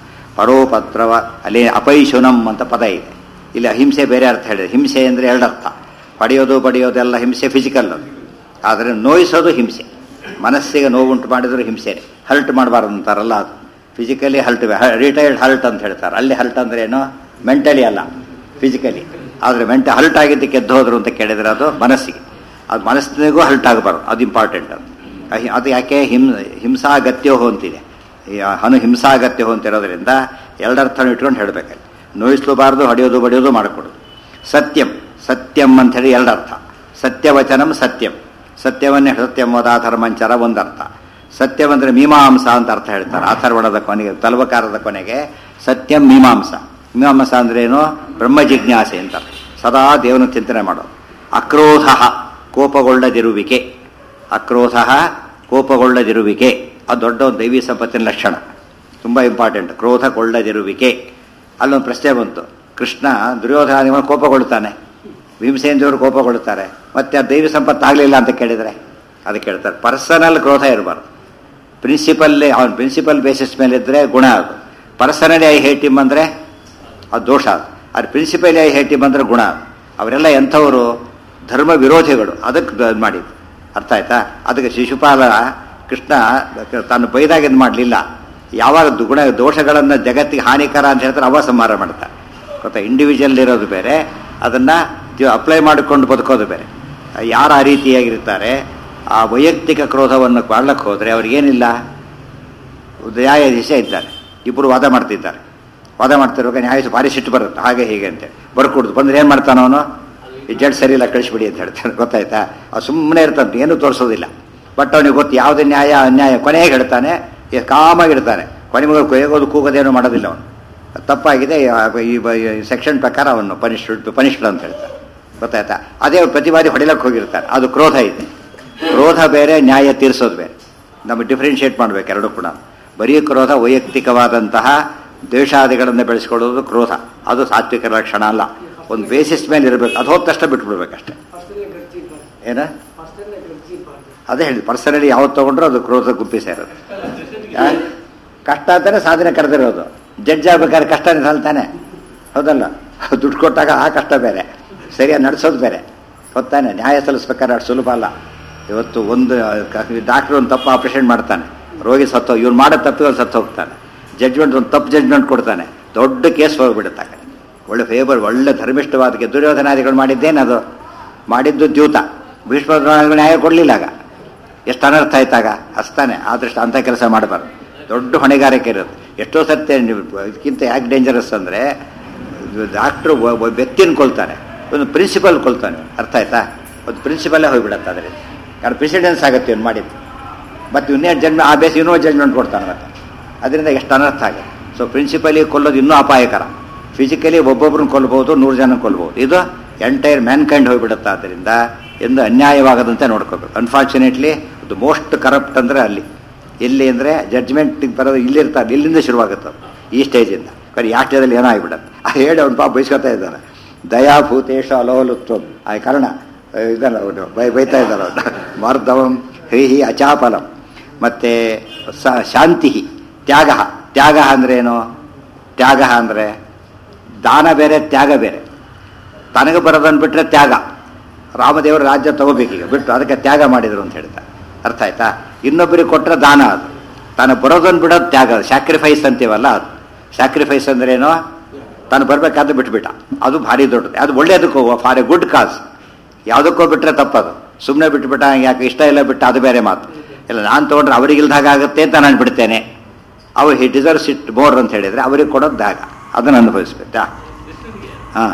ಪರೋಪದ್ರವ ಅಲ್ಲಿ ಅಪೈಶುನಂ ಅಂತ ಪದ ಇದೆ ಇಲ್ಲಿ ಅಹಿಂಸೆ ಬೇರೆ ಅರ್ಥ ಹೇಳಿದೆ ಹಿಂಸೆ ಅಂದರೆ ಎರಡು ಅರ್ಥ ಪಡೆಯೋದು ಪಡೆಯೋದೆಲ್ಲ ಹಿಂಸೆ ಫಿಸಿಕಲ್ ಅದು ಆದರೆ ನೋಯಿಸೋದು ಹಿಂಸೆ ಮನಸ್ಸಿಗೆ ನೋವುಂಟು ಮಾಡಿದ್ರು ಹಿಂಸೆ ಹರ್ಟ್ ಮಾಡಬಾರ್ದು ಅಂತಾರಲ್ಲ ಅದು ಫಿಸಿಕಲಿ ಹಲ್ಟ್ ರಿಟೈರ್ಡ್ ಹಲ್ಟ್ ಅಂತ ಹೇಳ್ತಾರೆ ಅಲ್ಲಿ ಹಲ್ಟ್ ಅಂದ್ರೆ ಏನು ಮೆಂಟಲಿ ಅಲ್ಲ ಫಿಸಿಕಲಿ ಆದರೆ ಮೆಂಟ ಹಲ್ಟ್ ಆಗಿದ್ದಕ್ಕೆ ಎದ್ದು ಹೋದ್ರು ಅಂತ ಕೇಳಿದ್ರೆ ಅದು ಮನಸ್ಸಿಗೆ ಅದು ಮನಸ್ಸಿನಿಗೂ ಹಲ್ಟ್ ಆಗಬಾರ್ದು ಅದು ಇಂಪಾರ್ಟೆಂಟ್ ಅದು ಅಹಿ- ಅದು ಯಾಕೆ ಹಿಂ ಹಿಂಸಾಗತ್ಯೋ ಅಂತಿದೆ ಈ ಹನು ಹಿಂಸಾಗತ್ಯ ಅಂತಿರೋದ್ರಿಂದ ಎರಡರ್ಥನ ಇಟ್ಕೊಂಡು ಹೇಳಬೇಕು ನೋಯಿಸ್ಲೂಬಾರ್ದು ಹೊಡೆಯೋದು ಬಡಿಯೋದು ಮಾಡಿಕೊಡೋದು ಸತ್ಯಂ ಸತ್ಯಂ ಅಂತ ಹೇಳಿ ಎರಡರ್ಥ ಸತ್ಯವಚನಂ ಸತ್ಯಂ ಸತ್ಯವನ್ನೇ ಸತ್ಯಂ ಧರ್ಮಂಚರ ಒಂದರ್ಥ ಸತ್ಯಂ ಅಂದ್ರೆ ಮೀಮಾಂಸ ಅಂತ ಅರ್ಥ ಹೇಳ್ತಾರೆ ಅಥರ್ವಣದ ಕೊನೆಗೆ ತಲ್ವಕಾರದ ಕೊನೆಗೆ ಸತ್ಯಂ ಮೀಮಾಂಸ ಮೀಮಾಂಸ ಅಂದ್ರೆ ಏನು ಬ್ರಹ್ಮ ಜಿಜ್ಞಾಸೆ ಅಂತ ಸದಾ ದೇವನ ಚಿಂತನೆ ಮಾಡೋದು ಅಕ್ರೋಧ ಕೋಪಗೊಳ್ಳದಿರುವಿಕೆ ಅಕ್ರೋಧ ಕೋಪಗೊಳ್ಳದಿರುವಿಕೆ ಅದು ದೊಡ್ಡ ಒಂದು ದೈವಿ ಸಂಪತ್ತಿನ ಲಕ್ಷಣ ತುಂಬ ಇಂಪಾರ್ಟೆಂಟ್ ಕ್ರೋಧಗೊಳ್ಳದಿರುವಿಕೆ ಅಲ್ಲೊಂದು ಪ್ರಶ್ನೆ ಬಂತು ಕೃಷ್ಣ ದುರ್ಯೋಧನ ಕೋಪಗೊಳ್ತಾನೆ ಭೀಮಸೇನದೇವರು ಕೋಪಗೊಳ್ತಾರೆ ಮತ್ತೆ ಆ ದೈವಿ ಸಂಪತ್ತು ಆಗಲಿಲ್ಲ ಅಂತ ಕೇಳಿದರೆ ಅದಕ್ಕೆ ಕೇಳ್ತಾರೆ ಪರ್ಸನಲ್ ಕ್ರೋಧ ಇರಬಾರ್ದು ಪ್ರಿನ್ಸಿಪಲ್ ಅವನ ಪ್ರಿನ್ಸಿಪಲ್ ಬೇಸಿಸ್ ಮೇಲೆ ಇದ್ದರೆ ಗುಣ ಅದು ಪರ್ಸನಲಿ ಐ ಹೇಟ್ ಇಮ್ ಅಂದರೆ ಅದು ದೋಷ ಅದು ಅದು ಪ್ರಿನ್ಸಿಪಲಿ ಐ ಹೇಟ್ ಇಮ್ ಅಂದರೆ ಗುಣ ಅದು ಅವರೆಲ್ಲ ಎಂಥವರು ಧರ್ಮ ವಿರೋಧಿಗಳು ಅದಕ್ಕೆ ಇದು ಮಾಡಿದ್ದು ಅರ್ಥ ಆಯ್ತಾ ಅದಕ್ಕೆ ಶಿಶುಪಾಲ ಕೃಷ್ಣ ತಾನು ಬೈದಾಗ ಇದು ಮಾಡಲಿಲ್ಲ ಯಾವಾಗ ದು- ಗುಣ ದೋಷಗಳನ್ನು ಜಗತ್ತಿಗೆ ಹಾನಿಕರ ಅಂತ ಹೇಳ್ತಾರೆ ಅವ ಸಂಹಾರ ಮಾಡ್ತಾರೆ ಗೊತ್ತಾ ಇಂಡಿವಿಜುವಲ್ ಇರೋದು ಬೇರೆ ಅದನ್ನು ಅಪ್ಲೈ ಮಾಡಿಕೊಂಡು ಬದುಕೋದು ಬೇರೆ ಯಾರು ಆ ರೀತಿಯಾಗಿರ್ತಾರೆ ಆ ವೈಯಕ್ತಿಕ ಕ್ರೋಧವನ್ನು ಕಾಡ್ಲಕ್ಕೆ ಹೋದರೆ ಅವ್ರಿಗೇನಿಲ್ಲ ನ್ಯಾಯಾಧೀಶ ಇದ್ದಾರೆ ಇಬ್ಬರು ವಾದ ಮಾಡ್ತಿದ್ದಾರೆ ವಾದ ಮಾಡ್ತಿರುವಾಗ ನ್ಯಾಯಾಧೀಶ ಭಾರಿ ಸಿಟ್ಟು ಬರುತ್ತೆ ಹಾಗೆ ಹೀಗೆ ಅಂತೇಳಿ ಬರ್ಕೊಡ್ದು ಬಂದ್ರೆ ಏನು ಮಾಡ್ತಾನ ಅವನು ಈ ಜಡ್ ಸರಿ ಇಲ್ಲ ಕಳಿಸ್ಬಿಡಿ ಅಂತ ಹೇಳ್ತಾನೆ ಗೊತ್ತಾಯ್ತಾ ಅವ್ನು ಸುಮ್ಮನೆ ಇರ್ತಾನೆ ಏನೂ ತೋರಿಸೋದಿಲ್ಲ ಬಟ್ ಅವನಿಗೆ ಗೊತ್ತು ಯಾವುದೇ ನ್ಯಾಯ ಅನ್ಯಾಯ ಕೊನೆಗೆ ಹೇಳ್ತಾನೆ ಕಾಮಾಗಿರ್ತಾನೆ ಕೊನೆಮಗಳು ಕೊಯ್ಯೋದು ಕೂಗೋದೇನು ಮಾಡೋದಿಲ್ಲ ಅವನು ತಪ್ಪಾಗಿದೆ ಆ- ಈ ಸೆಕ್ಷನ್ ಪ್ರಕಾರ ಅವನು ಪನಿಷ್ಡ್ ಪನಿಷ್ಡ್ ಅಂತ ಹೇಳ್ತಾರೆ ಗೊತ್ತಾಯ್ತಾ ಅದೇ ಪ್ರತಿವಾದಿ ಹೊಡಿಲಕ್ಕೆ ಹೋಗಿರ್ತಾರೆ ಅದು ಕ್ರೋಧ ಇದೆ ಕ್ರೋಧ ಬೇರೆ ನ್ಯಾಯ ತೀರಿಸೋದು ಬೇರೆ ನಮಗೆ ಡಿಫ್ರೆನ್ಷಿಯೇಟ್ ಮಾಡ್ಬೇಕು ಎರಡು ಕೂಡ ಬರೀ ಕ್ರೋಧ ವೈಯಕ್ತಿಕವಾದಂತಹ ದ್ವೇಷಾದಿಗಳನ್ನು ಬೆಳೆಸ್ಕೊಳ್ಳೋದು ಕ್ರೋಧ ಅದು ಸಾತ್ವಿಕ ಲಕ್ಷಣ ಅಲ್ಲ ಒಂದು ಬೇಸಿಸ್ ಮೇಲೆ ಇರಬೇಕು ಅದು ಹೋದ ತಕ್ಷಣ ಬಿಟ್ಬಿಡ್ಬೇಕಷ್ಟೆ ಏನ ಅದೇ ಹೇಳಿ ಪರ್ಸನಲಿ ಯಾವತ್ತು ತಗೊಂಡ್ರು ಅದು ಕ್ರೋಧ ಗುಪ್ಪಿ ಸೇರೋದು ಆ? ಕಷ್ಟ ಅಂತಾನೆ ಸಾಧನೆ ಕರೆದಿರೋದು ಜಡ್ಜ್ ಆಗ್ಬೇಕಾದ್ರೆ ಕಷ್ಟನೇ ಸಲ್ತಾನೆ ಹೌದಲ್ಲ ದುಡ್ಡು ಕೊಟ್ಟಾಗ ಆ ಕಷ್ಟ ಬೇರೆ ಸರಿಯಾಗಿ ನಡೆಸೋದು ಬೇರೆ ಗೊತ್ತಾನೆ ನ್ಯಾಯ ಸಲ್ಲಿಸ್ಬೇಕಾದ್ರೆ ಅಷ್ಟು ಸುಲಭ ಅಲ್ಲ ಇವತ್ತು ಒಂದು ಡಾಕ್ಟ್ರ್ ಒಂದು ತಪ್ಪು ಆಪರೇಷನ್ ಮಾಡ್ತಾನೆ ರೋಗಿ ಸತ್ತು ಇವ್ನು ಮಾಡೋ ತಪ್ಪಿಗೆ ಸತ್ತು ಹೋಗ್ತಾನೆ ಜಡ್ಜ್ಮೆಂಟ್ ಒಂದು ತಪ್ಪು ಜಡ್ಜ್ಮೆಂಟ್ ಕೊಡ್ತಾನೆ ದೊಡ್ಡ ಕೇಸ್ ಹೋಗ್ಬಿಡುತ್ತೆ ಆ ಕಡೆ ಒಳ್ಳೆ ಫೇವರ್ ಒಳ್ಳೆ ಧರ್ಮಿಷ್ಠವಾದಕ್ಕೆ ದುರ್ಯೋಧನಾದಿಗಳು ಮಾಡಿದ್ದೇನದು ಮಾಡಿದ್ದು ದ್ಯೂತ ಭೀಷ್ಮ ದ್ರೋಣಾದಿಗಳು ನ್ಯಾಯ ಕೊಡಲಿಲ್ಲ ಆಗ ಎಷ್ಟು ಅನರ್ಥ ಆಯ್ತಾಗ ಅಸ್ತಾನೆ ಆದಷ್ಟು ಅಂಥ ಕೆಲಸ ಮಾಡಬಾರ್ದು ದೊಡ್ಡ ಹೊಣೆಗಾರಿಕೆ ಇರುತ್ತೆ ಎಷ್ಟೋ ಸತ್ಯ ನೀವು ಇದಕ್ಕಿಂತ ಯಾಕೆ ಡೇಂಜರಸ್ ಅಂದರೆ ಡಾಕ್ಟ್ರು ವ್ಯಕ್ತಿನ ಕೊಲ್ತಾನೆ ಒಂದು ಪ್ರಿನ್ಸಿಪಲ್ ಕೊಲ್ತಾನೆ ಅರ್ಥ ಆಯ್ತಾ ಒಂದು ಪ್ರಿನ್ಸಿಪಲ್ಲೇ ಹೋಗ್ಬಿಡತ್ತೆ ಅದರಿಂದ ಕಾರಣ ಪ್ರೆಸಿಡೆನ್ಸ್ ಆಗುತ್ತೆ ಇವ್ನು ಮಾಡಿದ್ದು ಮತ್ತು ಇನ್ನೇನು ಜನ್ಮ ಆ ಬೇಸ್ ಇನ್ನೂ ಜಡ್ಜ್ಮೆಂಟ್ ಕೊಡ್ತಾನೆ ಮತ್ತೆ ಅದರಿಂದ ಎಷ್ಟು ಅನರ್ಥ ಆಗುತ್ತೆ ಸೊ ಪ್ರಿನ್ಸಿಪಲಿ ಕೊಲ್ಲೋದು ಇನ್ನೂ ಅಪಾಯಕರ ಫಿಸಿಕಲಿ ಒಬ್ಬೊಬ್ಬರನ್ನ ಕೊಲ್ಬೋದು ನೂರು ಜನ ಕೊಲ್ಬೋದು ಇದು ಎಂಟೈರ್ ಮ್ಯಾನ್ ಕೈಂಡ್ ಹೋಗ್ಬಿಡುತ್ತೆ ಆದ್ದರಿಂದ ಎಂದು ಅನ್ಯಾಯವಾಗದಂತೆ ನೋಡ್ಕೋಬೇಕು ಅನ್ಫಾರ್ಚುನೇಟ್ಲಿ ಅದು ಮೋಸ್ಟ್ ಕರಪ್ಟ್ ಅಂದರೆ ಅಲ್ಲಿ ಎಲ್ಲಿ ಅಂದರೆ ಜಡ್ಜ್ಮೆಂಟಿಗೆ ಬರೋದು ಇಲ್ಲಿರ್ತಾರೆ ಇಲ್ಲಿಂದ ಶುರುವಾಗುತ್ತೆ ಅದು, ಈ ಸ್ಟೇಜಿಂದ ಕರೆ ಯಾವ ಸ್ಟೇಜಲ್ಲಿ ಏನೋ ಆಗಿಬಿಡತ್ತೆ ಆ ಹೇಳಿ ಅವ್ನು ಪಾಪ ಬೈಸ್ಕೊತಾ ಇದ್ದಾನೆ ದಯಾಭೂತೇಶ ಅಲೋಲುತ್ವಂ ಆ ಕಾರಣ ಆ, ಇದಲ್ಲ ಅವನು ಬೈ ಬೈತಾ ಇದ್ದಾರೆ ಅವನು ಮಾರ್ಧವಂ ಹೈಹಿ ಅಚಾಪಲಂ ಮತ್ತು ಸ ಶಾಂತಿ ತ್ಯಾಗ ತ್ಯಾಗ ಅಂದ್ರೇನು ತ್ಯಾಗ ಅಂದರೆ ದಾನ ಬೇರೆ ತ್ಯಾಗ ಬೇರೆ ತನಗೆ ಬರೋದನ್ನು ಬಿಟ್ಟರೆ ತ್ಯಾಗ ರಾಮದೇವರ ರಾಜ್ಯ ತಗೋಬೇಕೀಗ ಬಿಟ್ಟು ಅದಕ್ಕೆ ತ್ಯಾಗ ಮಾಡಿದರು ಅಂತ ಹೇಳ್ತಾರೆ ಅರ್ಥ ಆಯ್ತಾ ಇನ್ನೊಬ್ಬರಿಗೆ ಕೊಟ್ಟರೆ ದಾನ ಅದು ತಾನು ಬರೋದನ್ನು ಬಿಡೋದು ತ್ಯಾಗ ಅದು ಸ್ಯಾಕ್ರಿಫೈಸ್ ಅಂತೀವಲ್ಲ ಅದು ಸ್ಯಾಕ್ರಿಫೈಸ್ ಅಂದ್ರೇನು ತಾನು ಬರಬೇಕಾದ್ರೆ ಬಿಟ್ಬಿಟ್ಟ ಅದು ಭಾರಿ ದೊಡ್ಡದು ಅದು ಒಳ್ಳೇದಕ್ಕೂ ಫಾರ್ ಎ ಗುಡ್ ಕಾಸ್ ಯಾವುದಕ್ಕೋ ಬಿಟ್ಟರೆ ತಪ್ಪದು ಸುಮ್ಮನೆ ಬಿಟ್ಬಿಟ್ಟ ಯಾಕೆ ಇಷ್ಟ ಇಲ್ಲ ಬಿಟ್ಟು ಅದು ಬೇರೆ ಮಾತು ಇಲ್ಲ ನಾನು ತೊಗೊಂಡ್ರೆ ಅವರಿಗಿಲ್ದಾಗ ಆಗುತ್ತೆ ಅಂತ ನಾನು ಬಿಡ್ತೇನೆ ಅವ್ರು ಹಿ ಡಿಸರ್ವ್ಸ್ ಇಟ್ ಮೋರ್ ಅಂತ ಹೇಳಿದರೆ ಅವರಿಗೆ ಕೊಡೋದು ದಾಗ ಅದನ್ನು ಅನುಭವಿಸ್ಬೇಕಾ ಹಾಂ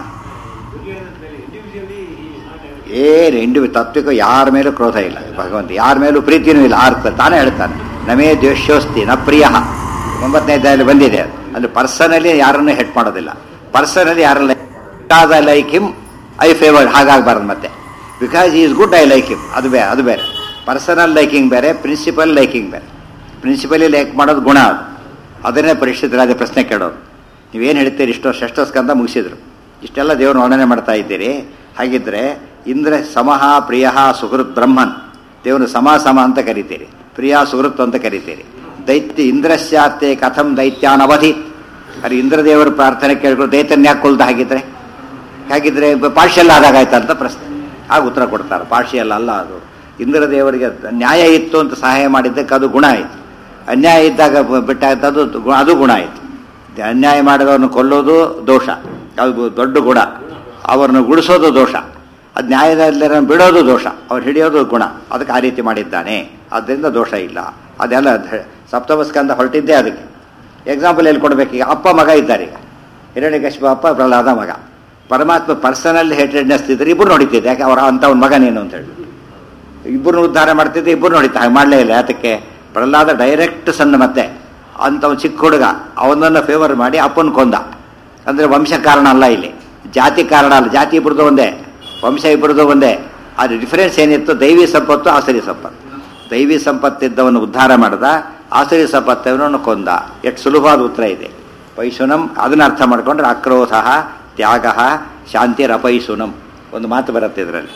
ಏನು ಇಂಡಿವಿ ತತ್ವಿಕ ಯಾರ ಮೇಲೂ ಕ್ರೋಧ ಇಲ್ಲ ಭಗವಂತ ಯಾರ ಮೇಲೂ ಪ್ರೀತಿನೂ ಇಲ್ಲ ಆರ್ತ ತಾನೇ ಹೇಳ್ತಾನೆ ನಮೇ ದ್ವೇಷೋಸ್ತಿ ನ ಪ್ರಿಯ ಒಂಬತ್ತನೇ ಅಧ್ಯಾಯದಲ್ಲಿ ಬಂದಿದೆ ಅದು. ಅಂದ್ರೆ ಪರ್ಸನಲಿ ಯಾರನ್ನೂ ಹೆಟ್ ಮಾಡೋದಿಲ್ಲ ಪರ್ಸನಲಿ ಯಾರನ್ನ because I like him I favour ಹಾಗಾಗಬಾರ್ದು ಮತ್ತೆ because is good I like him ಅದು ಬೇರೆ ಅದು ಬೇರೆ ಪರ್ಸನಲ್ ಲೈಕಿಂಗ್ ಬೇರೆ ಪ್ರಿನ್ಸಿಪಲ್ ಲೈಕಿಂಗ್ ಬೇರೆ ಪ್ರಿನ್ಸಿಪಲಿ ಲೈಕ್ ಮಾಡೋದು ಗುಣ ಅದು ಅದನ್ನೇ ಪರಿಶುದ್ಧರಾದ ಪ್ರಶ್ನೆ ಕೇಳೋದು ನೀವೇನು ಹೇಳ್ತೀರಿ ಇಷ್ಟೋ ಷಷ್ಠ ಸ್ಕಂದ ಮುಗಿಸಿದ್ರು ಇಷ್ಟೆಲ್ಲ ದೇವರು ವರ್ಣನೆ ಮಾಡ್ತಾ ಇದ್ದೀರಿ ಹಾಗಿದ್ರೆ ಇಂದ್ರ ಸಮಃ ಪ್ರಿಯ ಸುಹೃತ್ ಬ್ರಹ್ಮನ್ ದೇವನು ಸಮ ಸಮ ಅಂತ ಕರಿತೀರಿ ಪ್ರಿಯ ಸುಹೃತ್ ಅಂತ ಕರಿತೀರಿ ದೈತ್ಯ ಇಂದ್ರಶ್ಚಾತೆ ಕಥಂ ದೈತ್ಯಾನವಧಿ ಅದು ಇಂದ್ರದೇವರ ಪ್ರಾರ್ಥನೆ ಕೇಳ್ಕೊಂಡು ದೈತ್ಯನ ಯಾಕೆ ಕೊಲ್ದ ಹಾಗಿದ್ರೆ ಹಾಗಿದ್ರೆ ಪಾರ್ಷಿಯಲ್ ಆದಾಗ ಆಯ್ತಾ ಅಂತ ಪ್ರಶ್ನೆ ಆಗ ಉತ್ತರ ಕೊಡ್ತಾರೆ ಪಾರ್ಷಿಯಲ್ ಅಲ್ಲ ಅದು ಇಂದ್ರದೇವರಿಗೆ ನ್ಯಾಯ ಇತ್ತು ಅಂತ ಸಹಾಯ ಮಾಡಿದ್ದಕ್ಕೆ ಅದು ಗುಣ ಆಯಿತು ಅನ್ಯಾಯ ಇದ್ದಾಗ ಬಿಟ್ಟಾಯ್ತು ಅದು ಗು- ಅದು ಗುಣ ಆಯಿತು ಅನ್ಯಾಯ ಮಾಡಿದವನು ಕೊಲ್ಲೋದು ದೋಷ ಅದು ದೊಡ್ಡ ಗುಣ ಅವರನ್ನು ಗುಡಿಸೋದು ದೋಷ ಅದು ನ್ಯಾಯದಲ್ಲಿ ಬಿಡೋದು ದೋಷ ಅವ್ರು ಹಿಡಿಯೋದು ಗುಣ ಅದಕ್ಕೆ ಆ ರೀತಿ ಮಾಡಿದ್ದಾನೆ ಆದ್ದರಿಂದ ದೋಷ ಇಲ್ಲ ಅದೆಲ್ಲ ಧ- ಸಪ್ತಮಸ್ಕಂದ ಹೊರಟಿದ್ದೇ ಅದಕ್ಕೆ ಎಕ್ಸಾಂಪಲ್ ಎಲ್ಲಿ ಕೊಡ್ಬೇಕು ಈಗ ಅಪ್ಪ ಮಗ ಇದ್ದಾರೆ ಈಗ ಹಿರಣ್ಯಕಶಿಪ ಅಪ್ಪ ಪ್ರಹ್ಲಾದ ಮಗ ಪರಮಾತ್ಮ ಪರ್ಸನಲ್ ಹೇಟ್ರೆಡ್ನೆಸ್ ಇದ್ರೆ ಇಬ್ಬರು ನೋಡಿತಿದ್ದೆ ಯಾಕೆ ಅವರ ಅಂಥವ್ನ ಮಗನೇನು ಅಂತ ಹೇಳಿ ಇಬ್ಬರನ್ನು ಉದ್ಧಾರ ಮಾಡ್ತಿದ್ದೆ ಇಬ್ಬರು ನೋಡಿತ ಹಾಗೆ ಮಾಡಲೇ ಇಲ್ಲ ಯಾತಕ್ಕೆ ಪ್ರಹ್ಲಾದ ಡೈರೆಕ್ಟ್ ಸಣ್ಣ ಮತ್ತೆ ಅಂಥವ್ ಚಿಕ್ಕ ಹುಡುಗ ಅವನನ್ನು ಫೇವರ್ ಮಾಡಿ ಅಪ್ಪನ ಕೊಂದ ಅಂದರೆ ವಂಶ ಕಾರಣ ಅಲ್ಲ ಇಲ್ಲಿ ಜಾತಿ ಕಾರಣ ಅಲ್ಲ ಜಾತಿ ಇಬ್ಬರದು ಒಂದೇ ವಂಶ ಇಬ್ಬರದು ಒಂದೇ ಅದು ಡಿಫರೆನ್ಸ್ ಏನಿತ್ತು ದೈವಿ ಸಂಪತ್ತು ಆಸರಿ ಸಂಪತ್ತು ದೈವಿ ಸಂಪತ್ತಿದ್ದವನು ಉದ್ಧಾರ ಮಾಡ್ದ ಆಸರಿ ಸಂಪತ್ತವನನ್ನು ಕೊಂದ ಎಷ್ಟು ಸುಲಭವಾದ ಉತ್ತರ ಇದೆ ಪೈಶುನಂ ಅದನ್ನ ಅರ್ಥ ಮಾಡ್ಕೊಂಡ್ರೆ ಅಕ್ರೋಧ ತ್ಯಾಗ ಶಾಂತಿರಪೈಸುನಂ ಒಂದು ಮಾತು ಬರುತ್ತೆ ಇದರಲ್ಲಿ